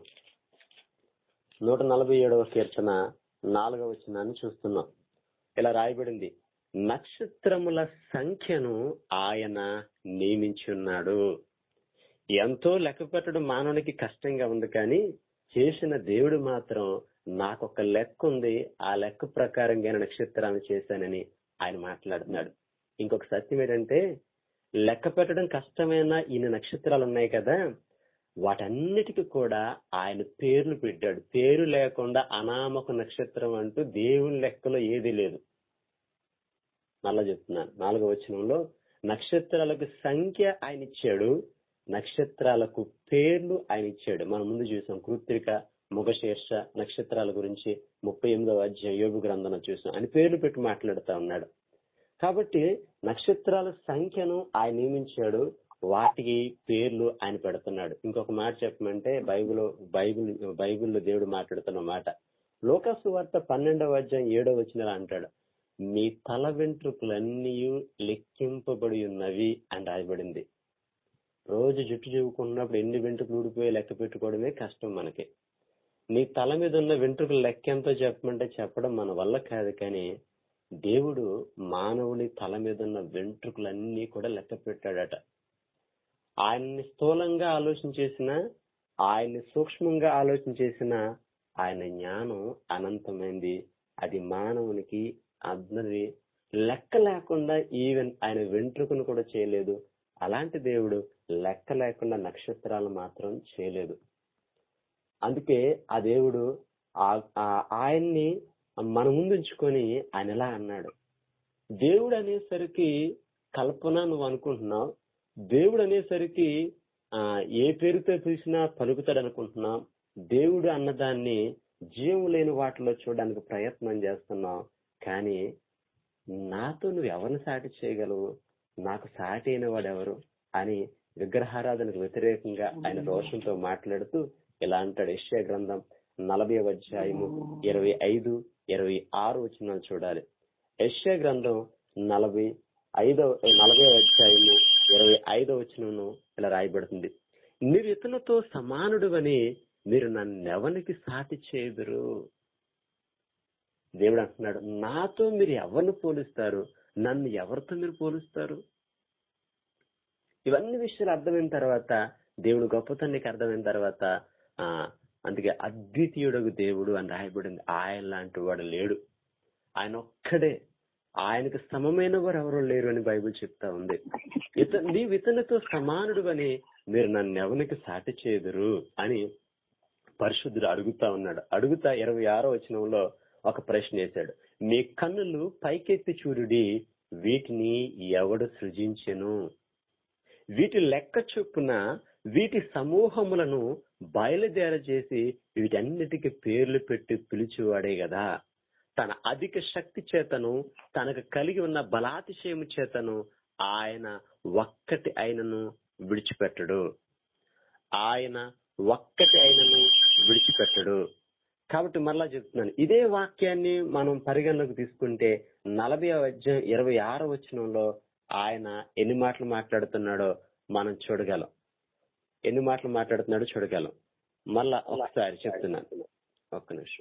నూట నలభై ఏడవ కీర్తన నాలుగవ వచనాన్ని చూస్తున్నాం ఇలా రాయబడింది నక్షత్రముల సంఖ్యను ఆయన నియమించున్నాడు ఎంతో లెక్క పెట్టడం మానవునికి కష్టంగా ఉంది కానీ చేసిన దేవుడు మాత్రం నాకొక లెక్క ఉంది ఆ లెక్క ప్రకారంగా నేను నక్షత్రాన్ని చేశానని ఆయన మాట్లాడుతున్నాడు ఇంకొక సత్యం ఏంటంటే లెక్క పెట్టడం కష్టమైన ఇన్ని నక్షత్రాలు ఉన్నాయి కదా వాటన్నిటికీ కూడా ఆయన పేర్లు పెట్టాడు పేరు లేకుండా అనామక నక్షత్రం అంటూ దేవుని లెక్కలో ఏది లేదు మళ్ళా చెప్తున్నాను నాలుగో వచనంలో నక్షత్రాలకు సంఖ్య ఆయన ఇచ్చాడు నక్షత్రాలకు పేర్లు ఆయన ఇచ్చాడు మనం ముందు చూసాం కృత్రిక ముఖశీర్ష నక్షత్రాల గురించి ముప్పై ఎనిమిదవ అధ్యాయం యోగు గ్రంథంలో చూసాం ఆయన పేర్లు పెట్టి మాట్లాడుతా ఉన్నాడు కాబట్టి నక్షత్రాల సంఖ్యను ఆయన నియమించాడు వాటికి పేర్లు ఆయన పెడుతున్నాడు ఇంకొక మాట చెప్పమంటే బైబిల్ బైబిల్ బైబిల్లో దేవుడు మాట్లాడుతున్న మాట లోకసు వార్త పన్నెండవ అధ్యాయం ఏడవ వచ్చిన అంటాడు మీ తల వెంట్రుకలన్నీ లెక్కింపబడి ఉన్నవి అని రాయబడింది రోజు జుట్టు చెవుకున్నప్పుడు ఎన్ని వెంట్రుకలు ఊడిపోయి లెక్క పెట్టుకోవడమే కష్టం మనకి నీ తల మీద ఉన్న వెంట్రుకల లెక్క ఎంతో చెప్పమంటే చెప్పడం మన వల్ల కాదు కానీ దేవుడు మానవుని తల మీద ఉన్న వెంట్రుకలన్నీ కూడా లెక్క పెట్టాడట ఆయన్ని స్థూలంగా ఆలోచన చేసిన ఆయన్ని సూక్ష్మంగా ఆలోచన చేసిన ఆయన జ్ఞానం అనంతమైంది అది మానవునికి అందరి లెక్క లేకుండా ఈవెన్ ఆయన వెంట్రుకను కూడా చేయలేదు అలాంటి దేవుడు లెక్క లేకుండా నక్షత్రాలు మాత్రం చేయలేదు అందుకే ఆ దేవుడు ఆ- ఆ- ఆయన్ని మన ముందు ఉంచుకొని ఆయన ఎలా అన్నాడు దేవుడు అనేసరికి కల్పన నువ్వు అనుకుంటున్నావు దేవుడు అనేసరికి ఆ ఏ పేరుతో పిలిచినా పలుకుతాడు అనుకుంటున్నాం దేవుడు అన్నదాన్ని జీవం లేని వాటిలో చూడడానికి ప్రయత్నం చేస్తున్నావు కానీ నాతో నువ్వు ఎవరిని సాటి చేయగలవు నాకు సాటి అయిన వాడు ఎవరు అని విగ్రహారాధనకు వ్యతిరేకంగా ఆయన రోషంతో మాట్లాడుతూ ఇలా అంటాడు యెషయా గ్రంథం నలభై అధ్యాయము ఇరవై ఐదు ఇరవై ఆరు వచనాలు చూడాలి యెషయా గ్రంథం నలభై ఐదవ నలభై అధ్యాయము ఇరవై ఐదవ వచనము ఇలా రాయబడుతుంది మీరు ఇతనితో సమానుడు అని మీరు నన్నెవనికి సాటి చేదురు దేవుడు అంటున్నాడు నాతో మీరు ఎవరిని పోలుస్తారు నన్ను ఎవరితో మీరు పోలుస్తారు ఇవన్నీ విషయాలు అర్థమైన తర్వాత దేవుడు గొప్పతనం నీకు అర్థమైన తర్వాత ఆ అందుకే అద్వితీయుడగు దేవుడు అని రాయబడింది ఆయన లాంటి వాడు లేడు ఆయన ఒక్కడే ఆయనకు సమమైన వారు ఎవరో లేరు అని బైబిల్ చెప్తా ఉంది ఇత నీవు ఇతనితో సమానుడు అని మీరు నన్ను ఎవరికి సాటి చేదురు అని పరిశుద్ధుడు అడుగుతా ఉన్నాడు అడుగుతా ఇరవై ఆరో వచనంలో ఒక ప్రశ్న వేశాడు మీ కన్నులు పైకెత్తి చూడుడి వీటిని ఎవడు సృజించెను వీటి లెక్క చొప్పున వీటి సమూహములను బయలుదేరజేసి వీటన్నిటికీ పేర్లు పెట్టి పిలిచేవాడే కదా తన అధిక శక్తి చేతను తనకు కలిగి ఉన్న బలాతిశయము చేతను ఆయన ఒక్కటి అయినను విడిచిపెట్టడు ఆయన ఒక్కటి అయినను విడిచిపెట్టడు కాబట్టి మరలా చెప్తున్నాను ఇదే వాక్యాన్ని మనం పరిగణలోకి తీసుకుంటే నలభై అధ్యాయం ఇరవై ఆరో వచనంలో ఆయన ఎన్ని మాటలు మాట్లాడుతున్నాడో మనం చూడగలం ఎన్ని మాటలు మాట్లాడుతున్నాడో చూడగలం మళ్ళా ఒకసారి చెప్తున్నాను ఒక్క నిమిషం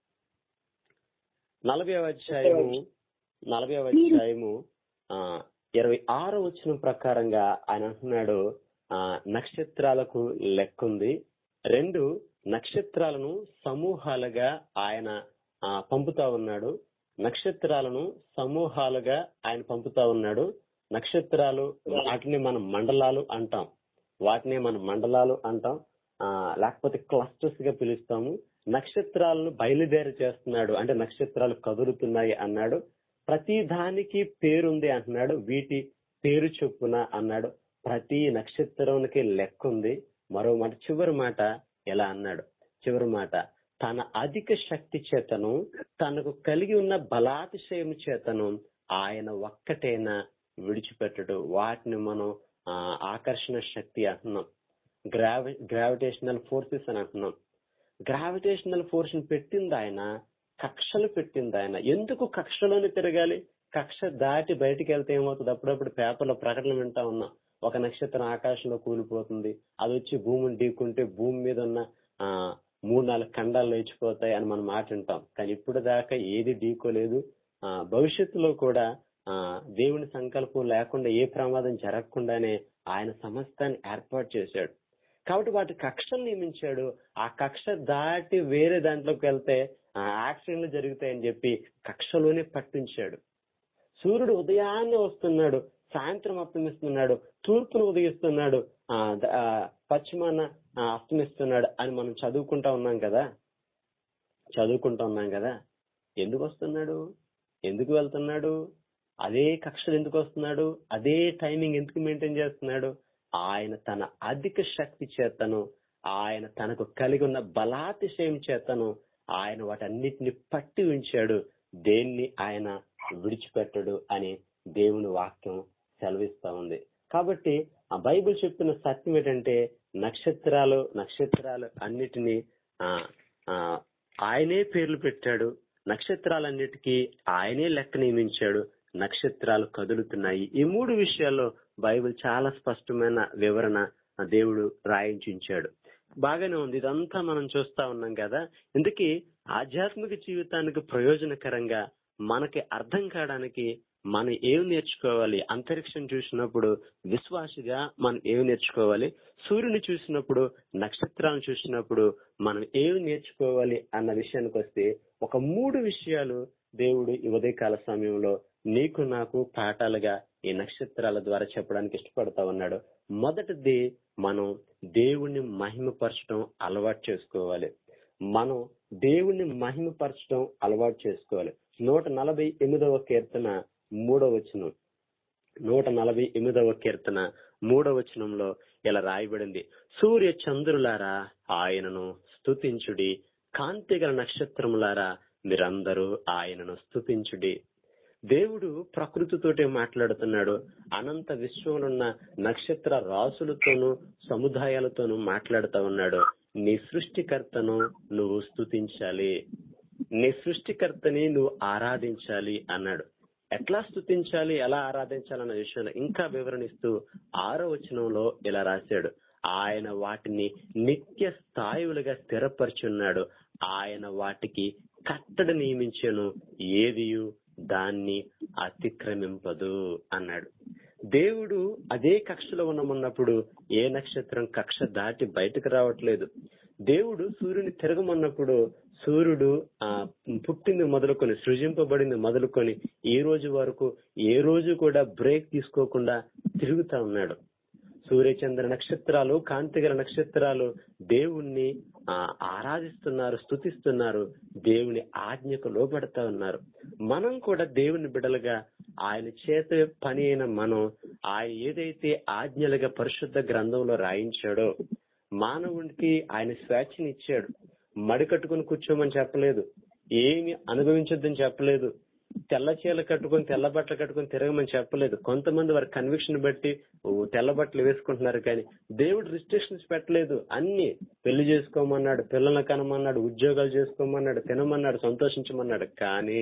నలభై అధ్యాయము నలభై అధ్యాయము ఆ ఇరవై ఆరో వచనం ప్రకారంగా ఆయన అంటున్నాడు ఆ నక్షత్రాలకు లెక్కుంది రెండు నక్షత్రాలను సమూహాలుగా ఆయన ఆ, పంపుతా ఉన్నాడు నక్షత్రాలను సమూహాలుగా ఆయన పంపుతా ఉన్నాడు నక్షత్రాలు వాటిని మనం మండలాలు అంటాం వాటిని మనం మండలాలు అంటాం ఆ, లేకపోతే క్లస్టర్స్ గా పిలుస్తాము నక్షత్రాలను బయలుదేరి చేస్తున్నాడు అంటే నక్షత్రాలు కదులుతున్నాయి అన్నాడు ప్రతి దానికి పేరుంది అంటున్నాడు వీటి పేరు చొప్పున అన్నాడు ప్రతి నక్షత్రానికి లెక్క ఉంది మరో మాట చివరి మాట ఎలా అన్నాడు చివరి మాట తన అధిక శక్తి చేతను తనకు కలిగి ఉన్న బలాతిశయం చేతను ఆయన ఒక్కటైనా విడిచిపెట్టడు వాటిని మనం ఆ, ఆకర్షణ శక్తి అంటున్నాం గ్రావి గ్రావిటేషనల్ ఫోర్సెస్ అని అంటున్నాం గ్రావిటేషనల్ ఫోర్స్ ని పెట్టింది ఆయన కక్షలు పెట్టింది ఆయన ఎందుకు కక్షలోనే తిరగాలి కక్ష దాటి బయటికి వెళ్తే ఏమవుతుంది అప్పుడప్పుడు పేపర్లో ప్రకటన వింటా ఉన్నాం ఒక నక్షత్రం ఆకాశంలో కూలిపోతుంది అది వచ్చి భూమిని ఢీకుంటే భూమి మీద ఉన్న ఆ మూడు నాలుగు ఖండాలు లేచిపోతాయి అని మనం మాట వింటాం కానీ ఇప్పుడు దాకా ఏది ఢీకోలేదు ఆ భవిష్యత్తులో కూడా ఆ దేవుని సంకల్పం లేకుండా ఏ ప్రమాదం జరగకుండానే ఆయన సమస్తాన్ని ఏర్పాటు చేశాడు కాబట్టి వాటి కక్షలు నియమించాడు ఆ కక్ష దాటి వేరే దాంట్లోకి వెళ్తే ఆ యాక్సిడెంట్లు జరుగుతాయని చెప్పి కక్షలోనే పట్టించాడు సూర్యుడు ఉదయాన్నే వస్తున్నాడు సాయంత్రం అస్తమిస్తున్నాడు తూర్పును ఉదయిస్తున్నాడు ఆ ద- ఆ, పశ్చిమాన ఆ, అస్తమిస్తున్నాడు అని మనం చదువుకుంటా ఉన్నాం కదా చదువుకుంటా ఉన్నాం కదా ఎందుకు వస్తున్నాడు ఎందుకు వెళ్తున్నాడు అదే కక్షలు ఎందుకు వస్తున్నాడు అదే టైమింగ్ ఎందుకు మెయింటైన్ చేస్తున్నాడు ఆయన తన అధిక శక్తి చేతను ఆయన తనకు కలిగి ఉన్న బలాతిశయం చేతను ఆయన వాటన్నిటిని పట్టి ఉంచాడు దేన్ని ఆయన విడిచిపెట్టడు అని దేవుని వాక్యం సెలవిస్తా ఉంది కాబట్టి ఆ బైబిల్ చెప్పిన సత్యం ఏంటంటే నక్షత్రాలు నక్షత్రాలు అన్నిటినీ ఆ ఆ ఆయనే పేర్లు పెట్టాడు నక్షత్రాలన్నిటికీ ఆయనే లెక్క నియమించాడు నక్షత్రాలు కదులుతున్నాయి ఈ మూడు విషయాల్లో బైబిల్ చాలా స్పష్టమైన వివరణ ఆ దేవుడు రాయించాడు బాగానే ఉంది ఇదంతా మనం చూస్తా ఉన్నాం కదా ఇందుకే ఆధ్యాత్మిక జీవితానికి ప్రయోజనకరంగా మనకి అర్థం కావడానికి మనం ఏం నేర్చుకోవాలి అంతరిక్షం చూసినప్పుడు విశ్వాసిగా మనం ఏం నేర్చుకోవాలి సూర్యుని చూసినప్పుడు నక్షత్రాలను చూసినప్పుడు మనం ఏం నేర్చుకోవాలి అన్న విషయానికి వస్తే ఒక మూడు విషయాలు దేవుడు ఈ ఉదయకాల సమయంలో నీకు నాకు పాఠాలుగా ఈ నక్షత్రాల ద్వారా చెప్పడానికి ఇష్టపడతా ఉన్నాడు మొదటిది మనం దేవుణ్ణి మహిమపరచడం అలవాటు చేసుకోవాలి మనం దేవుణ్ణి మహిమపరచడం అలవాటు చేసుకోవాలి నూట నలభై ఎనిమిదవ కీర్తన మూడవ వచనం నూట నలభై ఎనిమిదవ కీర్తన మూడవ వచనంలో ఇలా రాయబడింది సూర్య చంద్రులారా ఆయనను స్తుతించుడి కాంతిగల నక్షత్రములారా మీరందరూ ఆయనను స్తుతించుడి దేవుడు ప్రకృతితోటే మాట్లాడుతున్నాడు అనంత విశ్వంలో ఉన్న నక్షత్ర రాసులతోనూ సముదాయాలతోనూ మాట్లాడుతూ ఉన్నాడు నీ సృష్టికర్తను నువ్వు స్తుతించాలి నీ సృష్టికర్తని నువ్వు ఆరాధించాలి అన్నాడు ఎట్లా స్తుతించాలి ఎలా ఆరాధించాలన్న విషయంలో ఇంకా వివరణిస్తూ ఆరో వచనంలో ఇలా రాశాడు ఆయన వాటిని నిత్య స్థాయులుగా స్థిరపరిచున్నాడు ఆయన వాటికి కట్టడి నియమించను ఏదియు దాన్ని అతిక్రమింపదు అన్నాడు దేవుడు అదే కక్షలో ఉన్నమన్నప్పుడు ఏ నక్షత్రం కక్ష దాటి బయటకు రావట్లేదు దేవుడు సూర్యుని తిరగమన్నప్పుడు సూర్యుడు ఆ పుట్టింది మొదలుకొని సృజింపబడింది మొదలుకొని ఈ రోజు వరకు ఏ రోజు కూడా బ్రేక్ తీసుకోకుండా తిరుగుతా ఉన్నాడు సూర్యచంద్ర నక్షత్రాలు కాంతిగల నక్షత్రాలు దేవుణ్ణి ఆ, ఆరాధిస్తున్నారు స్తుతిస్తున్నారు దేవుని ఆజ్ఞకు లోబడతా ఉన్నారు మనం కూడా దేవుని బిడలుగా ఆయన చేత పని అయిన మనం ఆయన ఏదైతే ఆజ్ఞలుగా పరిశుద్ధ గ్రంథంలో రాయించాడో మానవునికి ఆయన స్వేచ్ఛనిచ్చాడు మడి కట్టుకుని కూర్చోమని చెప్పలేదు ఏమి అనుభవించొద్దని చెప్పలేదు తెల్ల చీరలు కట్టుకొని తెల్ల బట్టలు కట్టుకొని తిరగమని చెప్పలేదు కొంతమంది వారి కన్విక్షన్ బట్టి ఓ తెల్ల బట్టలు వేసుకుంటున్నారు కానీ దేవుడు రిస్ట్రిక్షన్స్ పెట్టలేదు అన్ని పెళ్లి చేసుకోమన్నాడు పిల్లల్ని కనమన్నాడు ఉద్యోగాలు చేసుకోమన్నాడు తినమన్నాడు సంతోషించమన్నాడు కానీ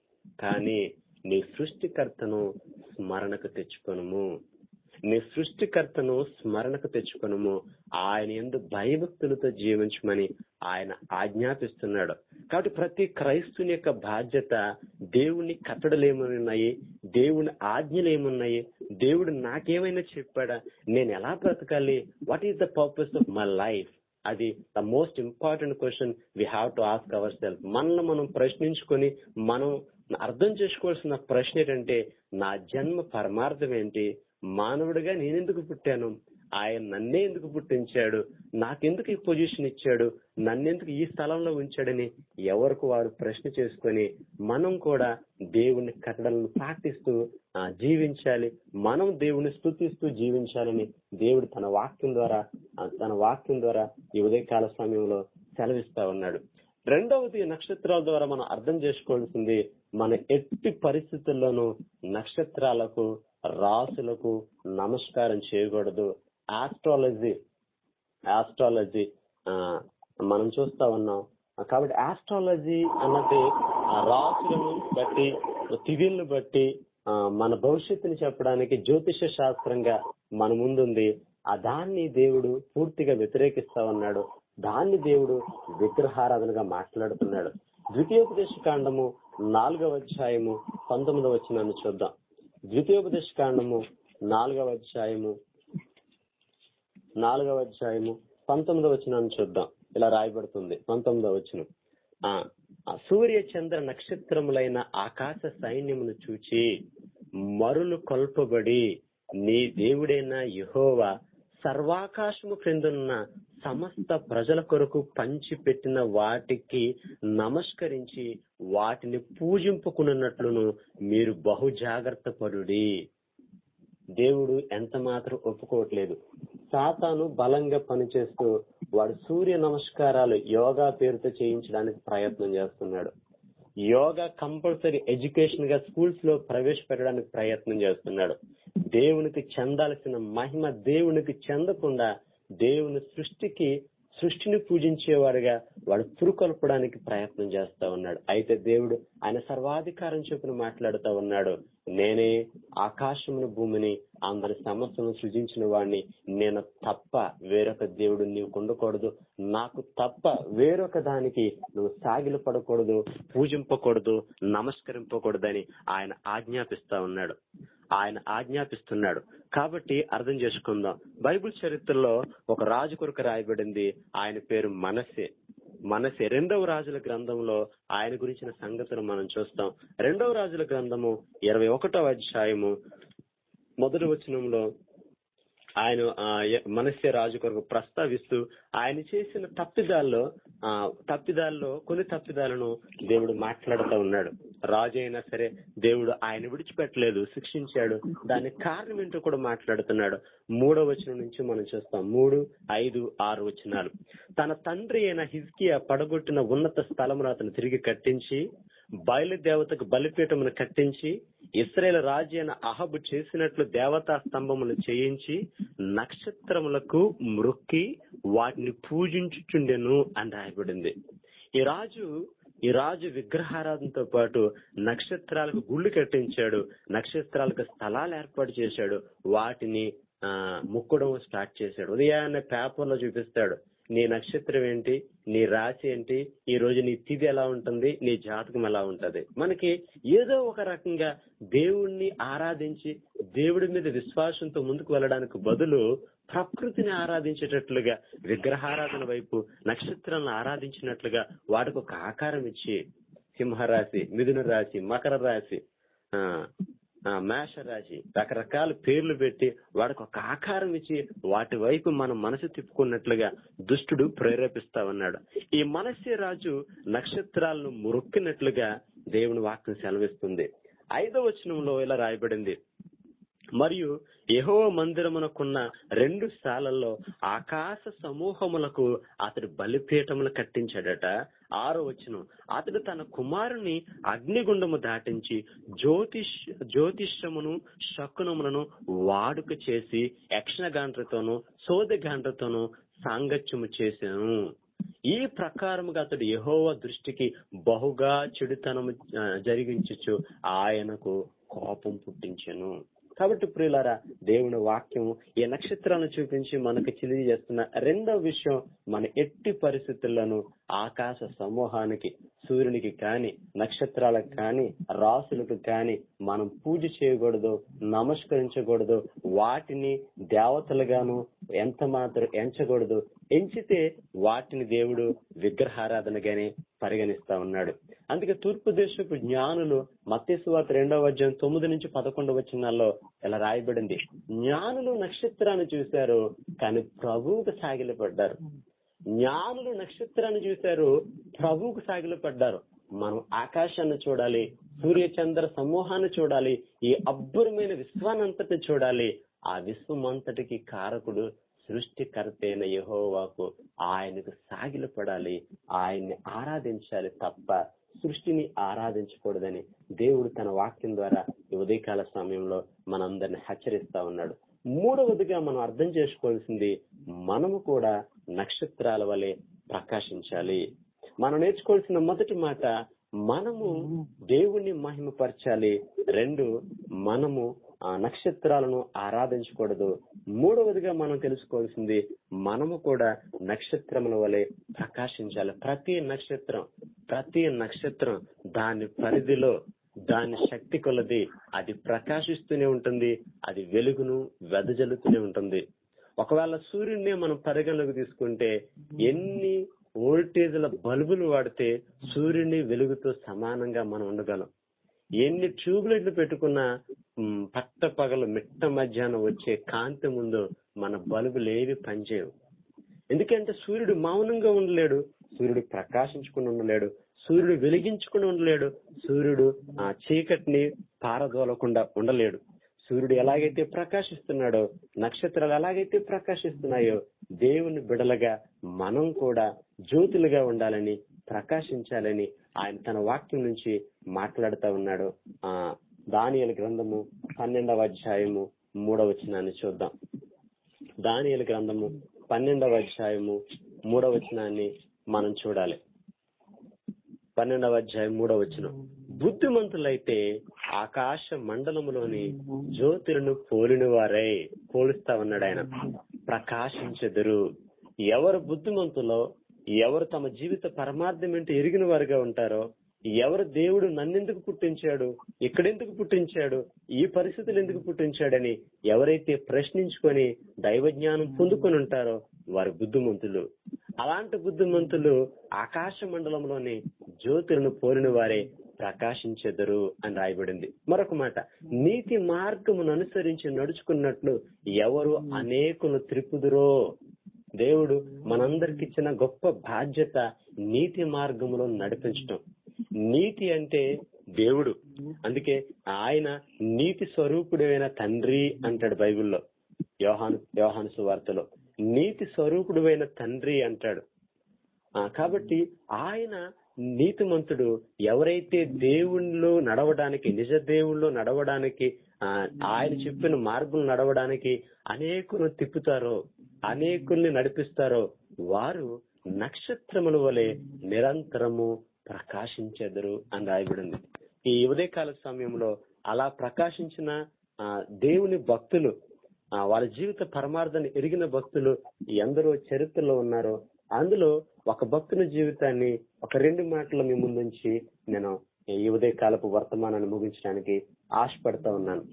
కానీ నీ సృష్టికర్తను స్మరణకు తెచ్చుకొనుము నీ సృష్టికర్తను స్మరణకు తెచ్చుకొనుము ఆయన ఎందు భయభక్తులతో జీవించమని ఆయన ఆజ్ఞాపిస్తున్నాడు కాబట్టి ప్రతి క్రైస్తుని యొక్క బాధ్యత దేవుని కట్టడలు ఏమున్నాయి దేవుని ఆజ్ఞలు ఏమున్నాయి దేవుడు నాకేమైనా చెప్పాడా నేను ఎలా బ్రతకాలి what is the purpose of my life అది the most important question we have to ask our self మనల్ని మనం ప్రశ్నించుకొని మనం అర్థం చేసుకోవాల్సిన ప్రశ్న ఏంటంటే నా జన్మ పరమార్థం ఏంటి మానవుడిగా నేనెందుకు పుట్టాను ఆయన నన్నే ఎందుకు పుట్టించాడు నాకెందుకు ఈ పొజిషన్ ఇచ్చాడు నన్నెందుకు ఈ స్థలంలో ఉంచాడని ఎవరికి వారు ప్రశ్న చేసుకొని మనం కూడా దేవుని కట్టడలను పాటిస్తూ ఆ, జీవించాలి మనం దేవుని స్తుతిస్తూ జీవించాలని దేవుడు తన వాక్యం ద్వారా ఆ, తన వాక్యం ద్వారా ఈ ఉదయకాల సమయంలో సెలవిస్తా ఉన్నాడు రెండవది నక్షత్రాల ద్వారా మనం అర్థం చేసుకోవాల్సింది మన ఎట్టి పరిస్థితుల్లోనూ నక్షత్రాలకు రాసులకు నమస్కారం చేయకూడదు ఆస్ట్రాలజీ ఆస్ట్రాలజీ మనం చూస్తా ఉన్నాం కాబట్టి ఆస్ట్రాలజీ అన్నది ఆ రాసులను బట్టి తిథిలను బట్టి ఆ, మన భవిష్యత్తుని చెప్పడానికి జ్యోతిష శాస్త్రంగా మన ముందుంది ఆ దాన్ని దేవుడు పూర్తిగా వ్యతిరేకిస్తా ఉన్నాడు దాన్ని దేవుడు విగ్రహారాధనగా మాట్లాడుతున్నాడు ద్వితీయోపదేశ కాండము నాలుగవ అధ్యాయము పంతొమ్మిదవ వచ్చినాన్ని చూద్దాం ద్వితీయోపదేశ కాండము నాలుగవ అధ్యాయము నాలుగవ అధ్యాయము పంతొమ్మిదవ వచనాన్ని చూద్దాం ఇలా రాయబడుతుంది పంతొమ్మిదవ వచనం ఆ ఆ సూర్య చంద్ర నక్షత్రములైన ఆకాశ సైన్యమును చూచి మరులు కొల్పబడి నీ దేవుడైన యెహోవా సర్వాకాశము క్రిందనున్న సమస్త ప్రజల కొరకు పంచి పెట్టిన వాటికి నమస్కరించి వాటిని పూజింపుకున్నట్లును మీరు బహు జాగ్రత్త పడుడి దేవుడు ఎంత మాత్రం ఒప్పుకోవట్లేదు సాతాను బలంగా పనిచేస్తూ వాడు సూర్య నమస్కారాలు యోగా పేరుతో చేయించడానికి ప్రయత్నం చేస్తున్నాడు యోగా కంపల్సరీ ఎడ్యుకేషన్ గా స్కూల్స్ లో ప్రవేశపెట్టడానికి ప్రయత్నం చేస్తున్నాడు దేవునికి చెందాల్సిన మహిమ దేవునికి చెందకుండా దేవుని సృష్టికి సృష్టిని పూజించేవాడుగా వాడు పురుకొల్పడానికి ప్రయత్నం చేస్తా ఉన్నాడు అయితే దేవుడు ఆయన సర్వాధికారం చొప్పున మాట్లాడుతూ ఉన్నాడు నేనే ఆకాశమును భూమిని అందరి సమస్యలను సృజించిన వాడిని నేను తప్ప వేరొక దేవుడు నీవు ఉండకూడదు నాకు తప్ప వేరొక దానికి నువ్వు సాగిలు పడకూడదు పూజింపకూడదు నమస్కరింపకూడదని ఆయన ఆజ్ఞాపిస్తా ఉన్నాడు ఆయన ఆజ్ఞాపిస్తున్నాడు కాబట్టి అర్థం చేసుకుందాం బైబిల్ చరిత్రలో ఒక రాజు కొరకు రాయబడింది ఆయన పేరు మనసే మనసే రెండవ రాజుల గ్రంథంలో ఆయన గురించిన సంగతులు మనం చూస్తాం రెండవ రాజుల గ్రంథము ఇరవై ఒకటవ అధ్యాయము మొదటి వచనంలో ఆయన ఆ, య- మనస్సే రాజు కొరకు ప్రస్తావిస్తూ ఆయన చేసిన తప్పిదాల్లో ఆ తప్పిదాల్లో కొన్ని తప్పిదాలను దేవుడు మాట్లాడుతూ ఉన్నాడు రాజు అయినా సరే దేవుడు ఆయన విడిచిపెట్టలేదు శిక్షించాడు దానికి కారణం ఏంటో కూడా మాట్లాడుతున్నాడు మూడో వచనం నుంచి మనం చూస్తాం మూడు ఐదు ఆరు వచనాలు తన తండ్రి అయిన హిజ్కియా పడగొట్టిన ఉన్నత స్థలమును అతను తిరిగి కట్టించి బయలుదేవతకు బలిపీఠమును కట్టించి ఇస్రాయేల్ రాజు అయిన అహబు చేసినట్లు దేవతా స్తంభములు చేయించి నక్షత్రములకు మ్రొక్కి వాటిని పూజించుచుండెను అని రాయబడింది ఈ రాజు ఈ రాజు విగ్రహారాధనతో పాటు నక్షత్రాలకు గుళ్ళు కట్టించాడు నక్షత్రాలకు స్థలాలు ఏర్పాటు చేశాడు వాటిని ఆ ముక్కడం స్టార్ట్ చేశాడు ఉదయాన్నే పేపర్లో చూపిస్తాడు నీ నక్షత్రం ఏంటి నీ రాశి ఏంటి ఈ రోజు నీ తిథి ఎలా ఉంటుంది నీ జాతకం ఎలా ఉంటది మనకి ఏదో ఒక రకంగా దేవుణ్ణి ఆరాధించి దేవుడి మీద విశ్వాసంతో ముందుకు వెళ్ళడానికి బదులు ప్రకృతిని ఆరాధించేటట్లుగా విగ్రహారాధన వైపు నక్షత్రాలను ఆరాధించినట్లుగా వాటికి ఒక ఆకారం ఇచ్చి సింహరాశి మిథున రాశి మకర రాశి ఆ ఆ, మేష రాశి రకరకాల పేర్లు పెట్టి వాడికి ఒక ఆకారం ఇచ్చి వాటి వైపు మనం మనసు తిప్పుకున్నట్లుగా దుష్టుడు ప్రేరేపిస్తా ఉన్నాడు ఈ మనస్సే రాజు నక్షత్రాలను మురొక్కినట్లుగా దేవుని వాక్యం సెలవిస్తుంది ఐదో వచనంలో ఇలా రాయబడింది మరియు యెహోవ మందిరమునకున్న రెండు శాలల్లో ఆకాశ సమూహములకు అతడు బలిపీఠములు కట్టించాడట ఆరో వచనం అతడు తన కుమారుని అగ్నిగుండము దాటించి జ్యోతిష్ జ్యోతిష్యమును శకునములను వాడుక చేసి యక్షణగాండ్రతోనూ సోదగాండ్రతోనూ సాంగత్యము చేశాను ఈ ప్రకారముగా అతడు యెహోవా దృష్టికి బహుగా చెడుతనము ఆ, జరిగించుచు ఆయనకు కోపం పుట్టించెను కాబట్టి ప్రియులారా దేవుని వాక్యం ఈ నక్షత్రాలను చూపించి మనకు తెలియజేస్తున్న రెండవ విషయం మన ఎట్టి పరిస్థితుల్లోనూ ఆకాశ సమూహానికి సూర్యునికి కాని నక్షత్రాలకు కాని రాసులకు కాని మనం పూజ చేయకూడదు నమస్కరించకూడదు వాటిని దేవతలుగాను ఎంత మాత్రం ఎంచకూడదు ఎంచితే వాటిని దేవుడు విగ్రహారాధనగానే పరిగణిస్తా ఉన్నాడు అందుకే తూర్పు దేశపు జ్ఞానులు మత్స్యవార్త రెండవ అధ్యాయం తొమ్మిది నుంచి పదకొండు వచనాల్లో ఇలా రాయబడింది జ్ఞానులు నక్షత్రాన్ని చూశారు కానీ ప్రభువుకు సాగిలపడ్డారు జ్ఞానులు నక్షత్రాన్ని చూశారు ప్రభువుకు సాగిలపడ్డారు మనం ఆకాశాన్ని చూడాలి సూర్య చంద్ర సమూహాన్ని చూడాలి ఈ అబ్బురమైన విశ్వానంతటి చూడాలి ఆ విశ్వమంతటికి కారకుడు సృష్టికర్త అయిన యహోవాకు ఆయనకు సాగిలపడాలి ఆయన్ని ఆరాధించాలి తప్ప సృష్టిని ఆరాధించకూడదని దేవుడు తన వాక్యం ద్వారా ఈ ఉదయకాల సమయంలో మనందరిని హెచ్చరిస్తా ఉన్నాడు మూడవదిగా మనం అర్థం చేసుకోవాల్సింది మనము కూడా నక్షత్రాల వలె ప్రకాశించాలి మనం నేర్చుకోవాల్సిన మొదటి మాట మనము దేవుణ్ణి మహిమపరచాలి రెండు మనము ఆ నక్షత్రాలను ఆరాధించకూడదు మూడవదిగా మనం తెలుసుకోవాల్సింది మనము కూడా నక్షత్రముల వలె ప్రకాశించాలి ప్రతి నక్షత్రం ప్రతి నక్షత్రం దాని పరిధిలో దాని శక్తి కొలది అది ప్రకాశిస్తూనే ఉంటుంది అది వెలుగును వెదజల్లుతూనే ఉంటుంది ఒకవేళ సూర్యుడిని మనం పరిగణలోకి తీసుకుంటే ఎన్ని వోల్టేజ్ల బల్బులు వాడితే సూర్యుని వెలుగుతో సమానంగా మనం ఉండగలం ఎన్ని ట్యూబ్లైట్లు పెట్టుకున్నా మ్, పట్ట పగలు మిట్ట మధ్యాహ్నం వచ్చే కాంతి ముందు మన బల్బులు ఏవి పనిచేయవు ఎందుకంటే సూర్యుడు మౌనంగా ఉండలేడు సూర్యుడు ప్రకాశించుకుని ఉండలేడు సూర్యుడు వెలిగించుకుని ఉండలేడు సూర్యుడు ఆ చీకటిని పారదోలకుండా ఉండలేడు సూర్యుడు ఎలాగైతే ప్రకాశిస్తున్నాడో నక్షత్రాలు ఎలాగైతే ప్రకాశిస్తున్నాయో దేవుని బిడలగా మనం కూడా జ్యోతులుగా ఉండాలని ప్రకాశించాలని ఆయన తన వాక్యం నుంచి మాట్లాడుతా ఉన్నాడు ఆ దానియల గ్రంథము పన్నెండవ అధ్యాయము మూడవ వచనాన్ని చూద్దాం దానియలు గ్రంథము పన్నెండవ అధ్యాయము మూడవ వచనాన్ని మనం చూడాలి పన్నెండవ అధ్యాయం మూడవ వచనం బుద్ధిమంతులైతే ఆకాశ మండలములోని జ్యోతులను పోలిన వారై పోలుస్తా ఉన్నాడు ఆయన ప్రకాశించెదరు ఎవరు బుద్ధిమంతులో ఎవరు తమ జీవిత పరమార్థం ఏంటో ఎరిగిన వారుగా ఉంటారో ఎవరు దేవుడు నన్నెందుకు పుట్టించాడు ఇక్కడెందుకు పుట్టించాడు ఈ పరిస్థితులు ఎందుకు పుట్టించాడని ఎవరైతే ప్రశ్నించుకొని దైవ జ్ఞానం పొందుకొని ఉంటారో వారు బుద్ధిమంతులు అలాంటి బుద్ధిమంతులు ఆకాశ మండలంలోని జ్యోతులను పోలిన వారే ప్రకాశించెదరు అని రాయబడింది మరొక మాట నీతి మార్గమును అనుసరించి నడుచుకున్నట్లు ఎవరు అనేకులు త్రిపుదురో దేవుడు మనందరికి ఇచ్చిన గొప్ప బాధ్యత నీతి మార్గంలో నడిపించటం నీతి అంటే దేవుడు అందుకే ఆయన నీతి స్వరూపుడైన తండ్రి అంటాడు బైబిల్లో యోహాను యోహాను సువార్తలో నీతి స్వరూపుడువైన తండ్రి అంటాడు ఆ, కాబట్టి ఆయన నీతిమంతుడు ఎవరైతే దేవుణ్ణిలో నడవడానికి నిజ దేవుళ్ళో నడవడానికి ఆ, ఆయన చెప్పిన మార్గం నడవడానికి అనేకులు తిప్పుతారో అనేకుల్ని నడిపిస్తారో వారు నక్షత్రముల వలె నిరంతరము ప్రకాశించెదరు అని రాయబడింది ఈ ఉదయకాల సమయంలో అలా ప్రకాశించిన ఆ, దేవుని భక్తులు ఆ, వాళ్ళ జీవిత పరమార్థాన్ని ఎరిగిన భక్తులు ఎందరో చరిత్రలో ఉన్నారో అందులో ఒక భక్తుని జీవితాన్ని ఒక రెండు మాటలు మీ ముందుంచి నేను ఈ ఉదయ కాలపు వర్తమానాన్ని ముగించడానికి ఆశపడతా ఉన్నాను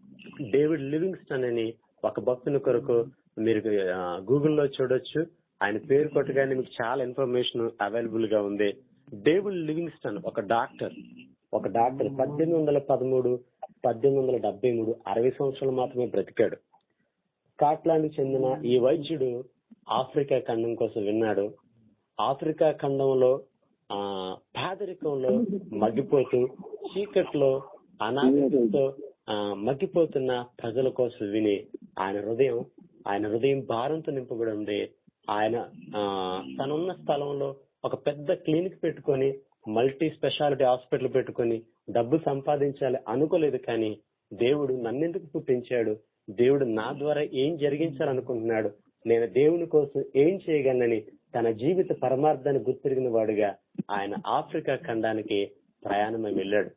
డేవిడ్ లివింగ్స్టన్ అని ఒక భక్తుని కొరకు మీరు ఆ, గూగుల్లో చూడొచ్చు ఆయన పేరు కొట్టగానే మీకు చాలా ఇన్ఫర్మేషన్ అవైలబుల్ గా ఉంది డేవిడ్ లివింగ్స్టన్ ఒక డాక్టర్ ఒక డాక్టర్ పద్దెనిమిది వందల పదమూడు పద్దెనిమిది వందల డెబ్బై మూడు అరవై సంవత్సరాలు మాత్రమే బ్రతికాడు స్కాట్లాండ్ చెందిన ఈ వైద్యుడు ఆఫ్రికా ఖండం కోసం విన్నాడు ఆఫ్రికా ఖండంలో ఆ పేదరికంలో మగ్గిపోతూ చీకట్లో అనాగరికతో ఆ, మగ్గిపోతున్న ప్రజల కోసం విని ఆయన హృదయం ఆయన హృదయం భారంతో నింపబడి ఉండి ఆయన ఆ తనున్న స్థలంలో ఒక పెద్ద క్లినిక్ పెట్టుకొని మల్టీ స్పెషాలిటీ హాస్పిటల్ పెట్టుకొని డబ్బు సంపాదించాలి అనుకోలేదు కానీ దేవుడు నన్నెందుకు పుట్టించాడు దేవుడు నా ద్వారా ఏం జరిగించాలనుకుంటున్నాడు నేను దేవుని కోసం ఏం చేయగలనని తన జీవిత పరమార్థాన్ని గుర్తిరిగిన వాడుగా ఆయన ఆఫ్రికా ఖండానికి ప్రయాణమై వెళ్ళాడు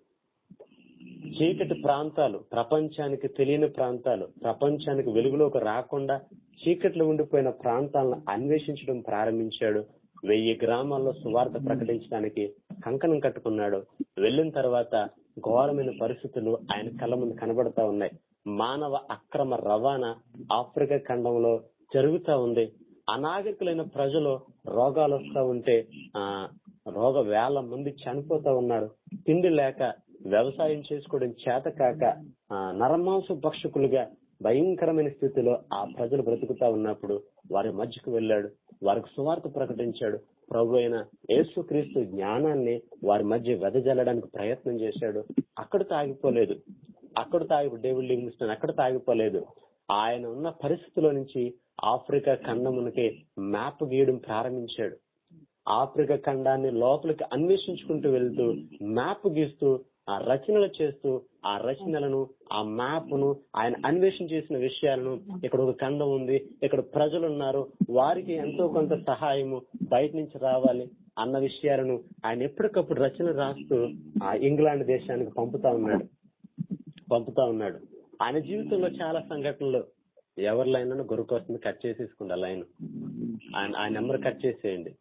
చీకటి ప్రాంతాలు ప్రపంచానికి తెలియని ప్రాంతాలు ప్రపంచానికి వెలుగులోకి రాకుండా చీకట్లో ఉండిపోయిన ప్రాంతాలను అన్వేషించడం ప్రారంభించాడు వెయ్యి గ్రామాల్లో సువార్త ప్రకటించడానికి కంకణం కట్టుకున్నాడు వెళ్ళిన తర్వాత ఘోరమైన పరిస్థితులు ఆయన కళ్ళ ముందు కనబడతా ఉన్నాయి మానవ అక్రమ రవాణా ఆఫ్రికా ఖండంలో జరుగుతా ఉంది అనాగరికులైన ప్రజలు రోగాలు వస్తా ఉంటే ఆ రోగ వేల మంది చనిపోతా ఉన్నారు తిండి లేక వ్యవసాయం చేసుకోవడం చేత కాక ఆ, నరమాంస భక్షకులుగా భయంకరమైన స్థితిలో ఆ ప్రజలు బ్రతుకుతా ఉన్నప్పుడు వారి మధ్యకు వెళ్ళాడు వారికి సువార్త ప్రకటించాడు ప్రభు అయిన యేసుక్రీస్తు జ్ఞానాన్ని వారి మధ్య వెదజల్లడానికి ప్రయత్నం చేశాడు అక్కడ తాగిపోలేదు అక్కడ తాగి డేవిడ్ లివింగ్స్టన్ అక్కడ తాగిపోలేదు ఆయన ఉన్న పరిస్థితిలో నుంచి ఆఫ్రికా ఖండమునికి మ్యాప్ గీయడం ప్రారంభించాడు ఆఫ్రికా ఖండాన్ని లోపలికి అన్వేషించుకుంటూ వెళ్తూ మ్యాప్ గీస్తూ ఆ రచనలు చేస్తూ ఆ రచనలను ఆ మ్యాప్ ను ఆయన అన్వేషణ చేసిన విషయాలను ఇక్కడ ఒక ఖండం ఉంది ఇక్కడ ప్రజలు ఉన్నారు వారికి ఎంతో కొంత సహాయము బయట నుంచి రావాలి అన్న విషయాలను ఆయన ఎప్పటికప్పుడు రచన రాస్తూ ఆ ఇంగ్లాండ్ దేశానికి పంపుతా ఉన్నాడు పంపుతా ఉన్నాడు ఆయన జీవితంలో చాలా సంఘటనలు ఎవరి లైన్ గొరుకు వస్తుంది కట్ చేసేసుకోండి ఆ లైన్ ఆయన ఆ నెంబర్ కట్ చేసేయండి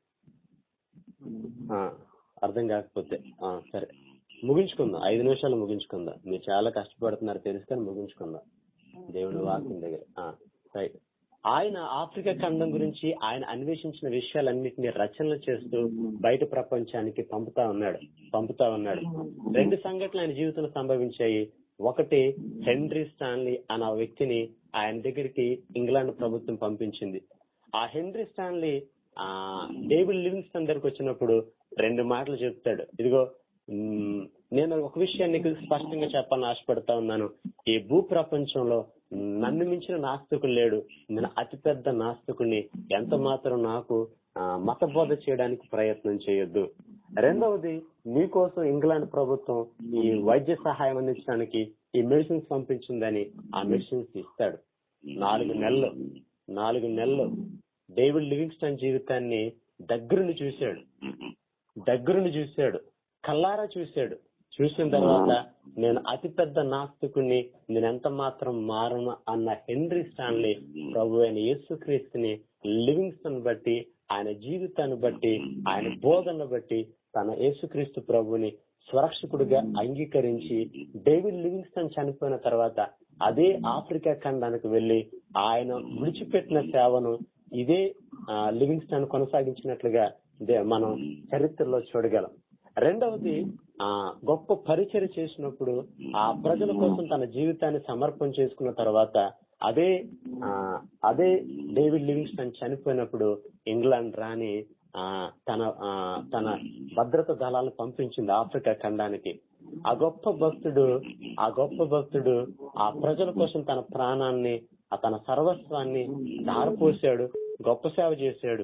ఆ, అర్థం కాకపోతే ఆ, సరే ముగించుకుందాం ఐదు నిమిషాలు ముగించుకుందాం మీరు చాలా కష్టపడుతున్నారు తెలుసు కానీ ముగించుకుందాం దేవుని వాక్యం దగ్గర ఆ, రైట్ ఆయన ఆఫ్రికా ఖండం గురించి ఆయన అన్వేషించిన విషయాలన్నింటినీ రచనలు చేస్తూ బయట ప్రపంచానికి పంపుతా ఉన్నాడు పంపుతా ఉన్నాడు రెండు సంఘటనలు ఆయన జీవితంలో సంభవించాయి ఒకటి హెన్రీ స్టాన్లీ అనే ఆ వ్యక్తిని ఆయన దగ్గరికి ఇంగ్లాండ్ ప్రభుత్వం పంపించింది ఆ హెన్రీ స్టాన్లీ ఆ డేవిడ్ లివింగ్స్టన్ దగ్గరకు వచ్చినప్పుడు రెండు మాటలు చెప్తాడు ఇదిగో మ్, నేను ఒక విషయాన్ని నీకు స్పష్టంగా చెప్పాలని ఆశపడతా ఉన్నాను ఈ భూ ప్రపంచంలో నన్ను మించిన నాస్తికుడు లేడు నేను అతిపెద్ద నాస్తికుడిని ఎంత మాత్రం నాకు ఆ, మత బోధ చేయడానికి ప్రయత్నం చేయొద్దు రెండవది మీకోసం ఇంగ్లాండ్ ప్రభుత్వం ఈ వైద్య సహాయం అందించడానికి ఈ మెడిసిన్స్ పంపించిందని ఆ మెడిసిన్స్ ఇస్తాడు నాలుగు నెలలు నాలుగు నెలలు డేవిడ్ లివింగ్స్టన్ జీవితాన్ని దగ్గరుండి చూశాడు దగ్గరుండి చూశాడు కల్లారా చూశాడు చూసిన తర్వాత నేను అతిపెద్ద నాస్తికుణ్ణి నేను ఎంత మాత్రం మారను అన్న హెన్రీ స్టాన్లీ ప్రభు అయిన యేసుక్రీస్తుని లివింగ్స్టన్ బట్టి ఆయన జీవితాన్ని బట్టి ఆయన బోధనను బట్టి తన యేసుక్రీస్తు ప్రభుని స్వరక్షకుడిగా అంగీకరించి డేవిడ్ లివింగ్స్టన్ చనిపోయిన తర్వాత అదే ఆఫ్రికా ఖండానికి వెళ్లి ఆయన విడిచిపెట్టిన సేవను ఇదే ఆ, లివింగ్స్టన్ కొనసాగించినట్లుగా దే- మనం చరిత్రలో చూడగలం రెండవది ఆ గొప్ప పరిచయం చేసినప్పుడు ఆ ప్రజల కోసం తన జీవితాన్ని సమర్పణ చేసుకున్న తర్వాత అదే ఆ అదే డేవిడ్ లివింగ్స్టన్ చనిపోయినప్పుడు ఇంగ్లాండ్ రాని ఆ తన ఆ తన భద్రత దళాలను పంపించింది ఆఫ్రికా ఖండానికి ఆ గొప్ప భక్తుడు ఆ గొప్ప భక్తుడు ఆ ప్రజల కోసం తన ప్రాణాన్ని ఆ తన సర్వస్వాన్ని దారపోసాడు గొప్ప సేవ చేశాడు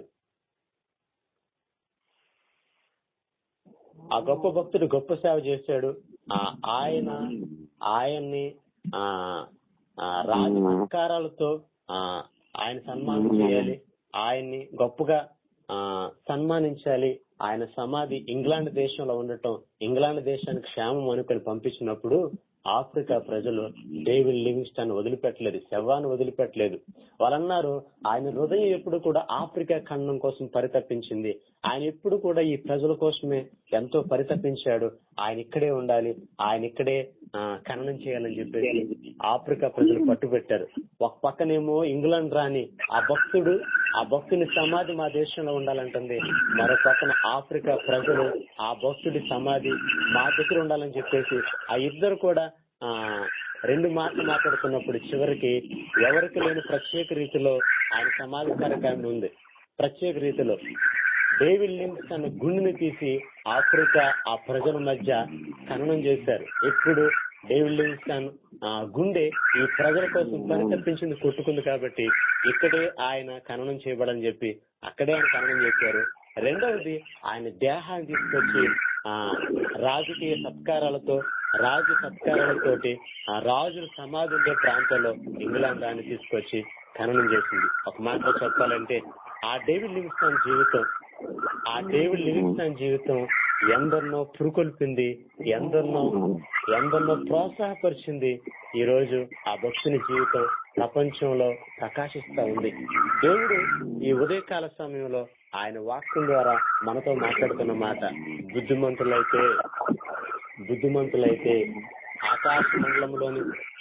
ఆ గొప్ప భక్తుడు గొప్ప సేవ చేశాడు ఆ ఆయన ఆయన్ని ఆ ఆ రాజ సత్కారాలతో ఆ ఆయన సన్మానం చేయాలి ఆయన్ని గొప్పగా ఆ సన్మానించాలి ఆయన సమాధి ఇంగ్లాండ్ దేశంలో ఉండటం ఇంగ్లాండ్ దేశానికి క్షేమం అనుకుని పంపించినప్పుడు ఆఫ్రికా ప్రజలు డేవిడ్ లివింగ్స్టన్ వదిలిపెట్టలేదు శవాన్ని వదిలిపెట్టలేదు వాళ్ళన్నారు ఆయన హృదయం ఎప్పుడు కూడా ఆఫ్రికా ఖండం కోసం పరితపించింది ఆయన ఎప్పుడు కూడా ఈ ప్రజల కోసమే ఎంతో పరితపించాడు ఆయన ఇక్కడే ఉండాలి ఆయన ఇక్కడే ఆ, ఖననం చేయాలని చెప్పేసి ఆఫ్రికా ప్రజలు పట్టుబెట్టారు ఒక పక్కనేమో ఇంగ్లాండ్ రాని ఆ భక్తుడు ఆ భక్తుని సమాధి మా దేశంలో ఉండాలంటుంది మరో పక్కన ఆఫ్రికా ప్రజలు ఆ భక్తుడి సమాధి మా దగ్గర ఉండాలని చెప్పేసి ఆ ఇద్దరు కూడా ఆ రెండు మాటలు మాట్లాడుతున్నప్పుడు చివరికి ఎవరికి లేని ప్రత్యేక రీతిలో ఆయన సమాధి కార్యక్రమం ఉంది ప్రత్యేక రీతిలో డేవిడ్ లింక్స్ తన గుండెని తీసి ఆఫ్రికా ఆ ప్రజల మధ్య ఖననం చేశారు ఎప్పుడు డేవిడ్ లింగ్స్టన్ ఆ గుండె ఈ ప్రజల కోసం పరితపించింది కొట్టుకుంది కాబట్టి ఇక్కడే ఆయన ఖననం చేయబడని చెప్పి అక్కడే ఆయన ఖననం చేశారు రెండవది ఆయన దేహాన్ని తీసుకొచ్చి ఆ రాజకీయ సత్కారాలతో రాజు సత్కారాలతోటి ఆ రాజుల సమాధి ఉండే ప్రాంతంలో ఇంగ్లాండ్ దాన్ని తీసుకొచ్చి ఖననం చేసింది ఒక మాటలో చెప్పాలంటే ఆ డేవిడ్ లివింగ్స్టన్ జీవితం ఆ డేవిడ్ లివింగ్స్టన్ జీవితం ఎందరినో పురుకొల్పింది ఎందరినో ఎందరినో ప్రోత్సాహపరిచింది ఈ రోజు ఆ భక్తుని జీవితం ప్రపంచంలో ప్రకాశిస్తా ఉంది దేవుడు ఈ ఉదయకాల సమయంలో ఆయన వాక్యం ద్వారా మనతో మాట్లాడుతున్న మాట బుద్ధిమంతులైతే బుద్ధిమంతులైతే ఆకాశ మండలంలోని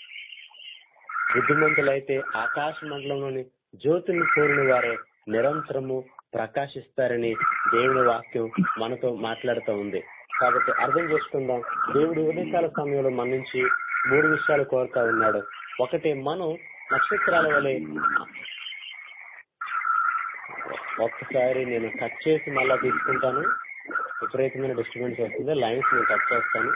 బుద్ధిమంతులైతే ఆకాశ మండలంలోని జ్యోతిని కోరిన వారే నిరంతరము ప్రకాశిస్తారని దేవుని వాక్యం మనతో మాట్లాడుతూ ఉంది కాబట్టి అర్థం చేసుకుందాం దేవుడు ఉదయకాల సమయంలో మన నుంచి మూడు విషయాలు కోరుతా ఉన్నాడు ఒకటి మనం నక్షత్రాల వలె ఒక్కసారి నేను కట్ చేసి మళ్ళా తీసుకుంటాను విపరీతమైన డిస్టర్బెన్స్ వస్తుంది లైన్స్ నేను కట్ చేస్తాను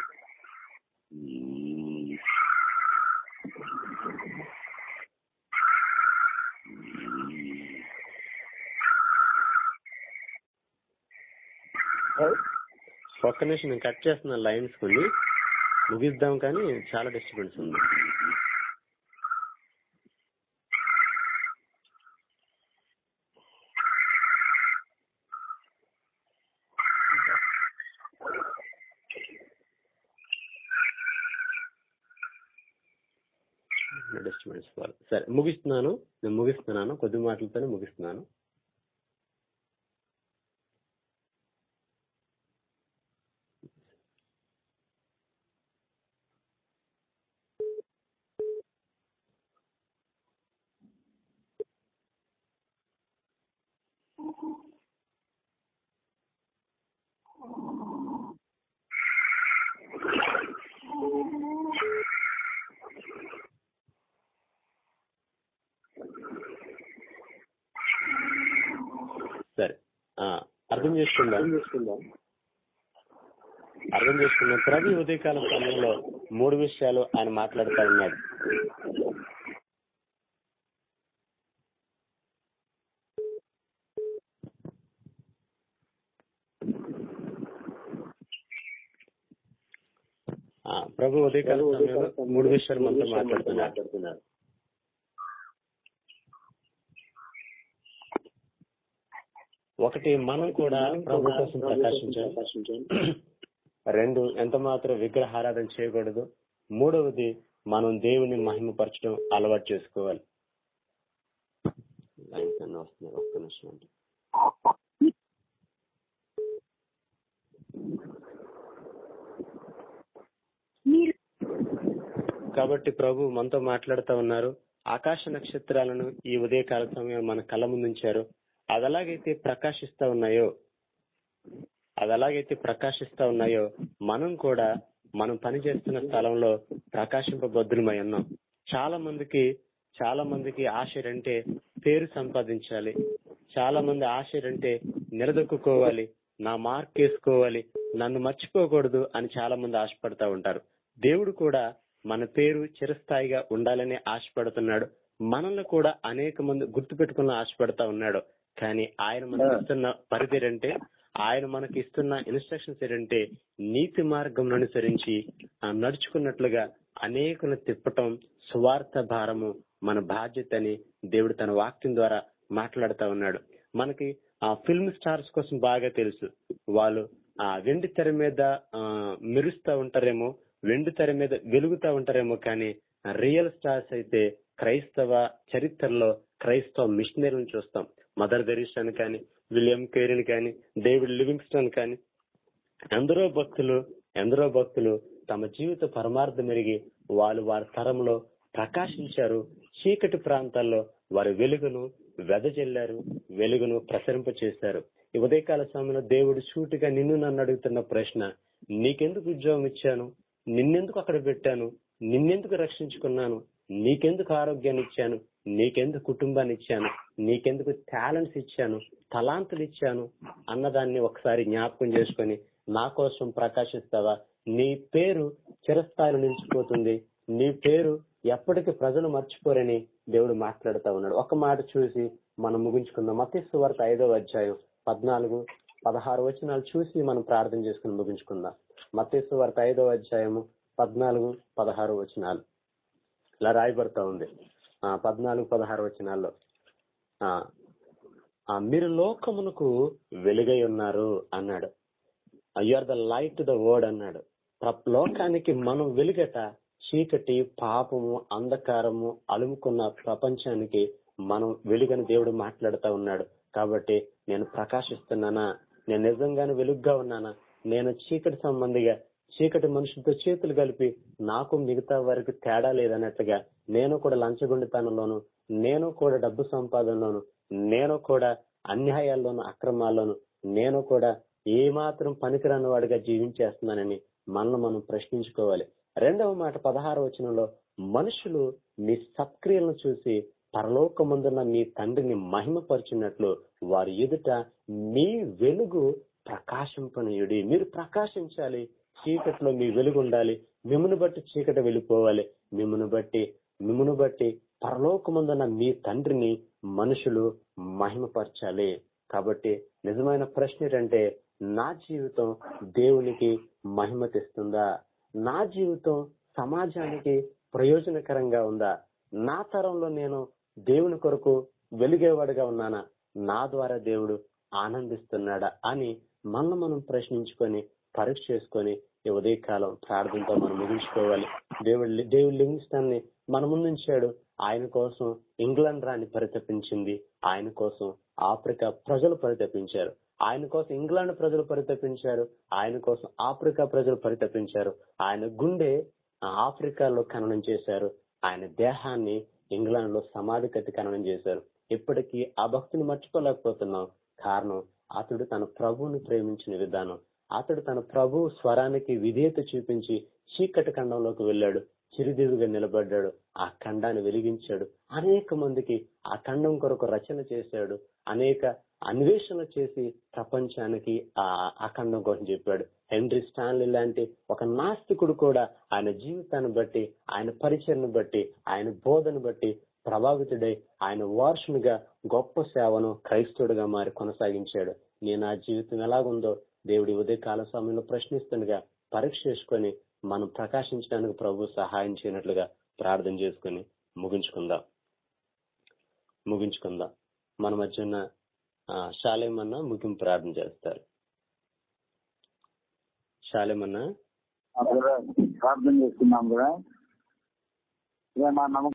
ఒక్క నిమిషం నేను కట్ చేస్తున్న లైన్స్ కొన్ని ముగిద్దాం కానీ చాలా డిస్టర్బెన్స్ ఉంది డిస్టర్బెన్స్ సరే ముగిస్తున్నాను నేను ముగిస్తున్నాను కొద్ది మాటలతోనే ముగిస్తున్నాను సరే ఆ, అర్థం చేసుకుందాం అర్థం చేసుకుందాం ప్రతి ఉదయకాల సమయంలో మూడు విషయాలు ఆయన మాట్లాడుతూ ఉన్నాడు ఆ, ప్రభు ఉదయకాల సమయంలో మూడు విషయాలు మనతో మాట్లాడుతున్నారు ఒకటి మనం కూడా ప్రభు కోసం ప్రకాశించాలి రెండు ఎంత మాత్రం విగ్రహారాధన చేయకూడదు మూడవది మనం దేవుని మహిమపరచడం అలవాటు చేసుకోవాలి లైన్స్ అన్నీ వస్తున్నాయి ఒక్క నిమిషం అండి కాబట్టి ప్రభు మనతో మాట్లాడుతూ ఉన్నారు ఆకాశ నక్షత్రాలను ఈ ఉదయకాల సమయం మన కళ్ళ ముందుంచారు అది ఎలాగైతే ప్రకాశిస్తా ఉన్నాయో అది ఎలాగైతే ప్రకాశిస్తా ఉన్నాయో మనం కూడా మనం పనిచేస్తున్న స్థలంలో ప్రకాశింపబద్దులమై ఉన్నాం చాలా మందికి చాలా మందికి ఆశ అంటే పేరు సంపాదించాలి చాలా మంది ఆశ అంటే నిలదొక్కుకోవాలి నా మార్క్ వేసుకోవాలి నన్ను మర్చిపోకూడదు అని చాలా మంది ఆశపడతా ఉంటారు దేవుడు కూడా మన పేరు చిరస్థాయిగా ఉండాలని ఆశపడుతున్నాడు మనల్ని కూడా అనేక మంది గుర్తు పెట్టుకుని ఆశపడతా ఉన్నాడు కానీ ఆయన మనకి ఇస్తున్న పరిధి అంటే ఆయన మనకి ఇస్తున్న ఇన్స్ట్రక్షన్స్ ఏంటంటే నీతి మార్గం అనుసరించి ఆ, నడుచుకున్నట్లుగా అనేకులను తిప్పటం స్వార్థ భారము మన బాధ్యత అని దేవుడు తన వాక్యం ద్వారా మాట్లాడుతా ఉన్నాడు మనకి ఆ ఫిల్మ్ స్టార్స్ కోసం బాగా తెలుసు వాళ్ళు ఆ వెండి తెర మీద ఆ, మెరుస్తా ఉంటారేమో వెండి తెర మీద వెలుగుతా ఉంటారేమో కానీ రియల్ స్టార్స్ అయితే క్రైస్తవ చరిత్రలో క్రైస్తవ మిషనరీలను చూస్తాం మదర్ దరీషాని కానీ విలియం కేరిన్ కానీ డేవిడ్ లివింగ్స్టన్ కానీ ఎందరో భక్తులు ఎందరో భక్తులు తమ జీవిత పరమార్థం మెరిగి వాళ్ళు వారి తరంలో ప్రకాశించారు చీకటి ప్రాంతాల్లో వారి వెలుగును వెదజల్లారు వెలుగును ప్రసరింప చేశారు ఈ ఉదయకాల సమయంలో దేవుడు సూటిగా నిన్ను నన్ను అడుగుతున్న ప్రశ్న నీకెందుకు ఉద్యోగం ఇచ్చాను నిన్నెందుకు అక్కడ పెట్టాను నిన్నెందుకు రక్షించుకున్నాను నీకెందుకు ఆరోగ్యాన్ని ఇచ్చాను నీకెందుకు కుటుంబాన్ని ఇచ్చాను నీకెందుకు టాలెంట్స్ ఇచ్చాను తలాంతులు ఇచ్చాను అన్నదాన్ని ఒకసారి జ్ఞాపకం చేసుకొని నా కోసం ప్రకాశిస్తావా నీ పేరు చిరస్థాయిలో నిలిచిపోతుంది నీ పేరు ఎప్పటికీ ప్రజలు మర్చిపోరని దేవుడు మాట్లాడుతా ఉన్నాడు ఒక మాట చూసి మనం ముగించుకుందాం మతీసు వార్త ఐదవ అధ్యాయం పద్నాలుగు పదహారు వచనాలు చూసి మనం ప్రార్థన చేసుకుని ముగించుకుందాం మతీసు వార్త ఐదవ అధ్యాయము పద్నాలుగు పదహారు వచనాలు ఇలా రాయబడతా ఉంది ఆ పద్నాలుగు పదహారు వచనాల్లో ఆ ఆ, మీరు లోకమునకు వెలుగై ఉన్నారు అన్నాడు you are the light the word అన్నాడు ప్ర- లోకానికి మనం వెలుగట చీకటి పాపము అంధకారము అలుముకున్న ప్రపంచానికి మనం వెలుగని దేవుడు మాట్లాడుతా ఉన్నాడు కాబట్టి నేను ప్రకాశిస్తున్నానా నేను నిజంగానే వెలుగుగా ఉన్నానా నేను చీకటి సంబంధిగా చీకటి మనుషులతో చేతులు కలిపి నాకు మిగతా వారికి తేడా లేదన్నట్టుగా నేను కూడా లంచగొండితనంలోను నేను కూడా డబ్బు సంపాదనలోను నేను కూడా అన్యాయాల్లోను అక్రమాల్లోను నేను కూడా ఏ మాత్రం పనికిరాని వాడిగా జీవించేస్తున్నానని మనల్ని మనం ప్రశ్నించుకోవాలి రెండవ మాట పదహారు వచనంలో మనుషులు మీ సత్క్రియలను చూసి పరలోకమందున్న మీ తండ్రిని మహిమపరిచినట్లు వారి ఎదుట మీ వెలుగు ప్రకాశింపనీయుడి మీరు ప్రకాశించాలి చీకట్లో మీ వెలుగు ఉండాలి మిమ్మును బట్టి చీకటి వెళ్ళిపోవాలి మిమ్మును బట్టి మిమ్మును బట్టి పరలోకమందున్న మీ తండ్రిని మనుషులు మహిమపరచాలి కాబట్టి నిజమైన ప్రశ్న ఏంటంటే నా జీవితం దేవునికి మహిమ తెస్తుందా నా జీవితం సమాజానికి ప్రయోజనకరంగా ఉందా నా తరంలో నేను దేవుని కొరకు వెలిగేవాడుగా ఉన్నానా నా ద్వారా దేవుడు ఆనందిస్తున్నాడా అని మనం మనం ప్రశ్నించుకొని పరీక్ష చేసుకొని ఈ ఉదయకాలం ప్రార్థనతో మనం ముగించుకోవాలి దేవుడు దేవుడు లివింగ్స్టన్ ని మన ముందుంచాడు ఆయన కోసం ఇంగ్లాండ్ రాణి పరితపించింది ఆయన కోసం ఆఫ్రికా ప్రజలు పరితపించారు ఆయన కోసం ఇంగ్లాండ్ ప్రజలు పరితపించారు ఆయన కోసం ఆఫ్రికా ప్రజలు పరితపించారు ఆయన గుండె ఆఫ్రికాలో ఖననం చేశారు ఆయన దేహాన్ని ఇంగ్లాండ్ లో సమాధి కట్టి ఖననం చేశారు ఇప్పటికీ ఆ భక్తిని మర్చిపోలేకపోతున్నాం కారణం అతడు తన ప్రభువుని ప్రేమించిన విధానం అతడు తన ప్రభు స్వరానికి విధేయత చూపించి చీకటి ఖండంలోకి వెళ్ళాడు చిరుదివిగా నిలబడ్డాడు ఆ ఖండాన్ని వెలిగించాడు అనేక మందికి ఆ ఖండం కొరకు రచన చేశాడు అనేక అన్వేషణలు చేసి ప్రపంచానికి ఆ ఆ ఖండం కోసం చెప్పాడు హెన్రీ స్టాన్లీ లాంటి ఒక నాస్తికుడు కూడా ఆయన జీవితాన్ని బట్టి ఆయన పరిచయను బట్టి ఆయన బోధను బట్టి ప్రభావితుడై ఆయన వారసునిగా గొప్ప సేవను క్రైస్తవుడిగా మారి కొనసాగించాడు నేను ఆ జీవితం ఎలాగుందో దేవుడి ఉదయ కాల సమయంలో ప్రశ్నిస్తుండగా పరీక్ష చేసుకొని మనం ప్రకాశించడానికి ప్రభు సహాయం చేయనట్లుగా ప్రార్థన చేసుకుని ముగించుకుందాం ముగించుకుందాం మన మధ్య ఉన్న శాలేమన్న ముగింపు ప్రార్థన చేస్తారు శాలేమన్నా ఆ బ్రదర్ ప్రార్థన చేస్తున్నాం కదా ఇక మా నమ్మకం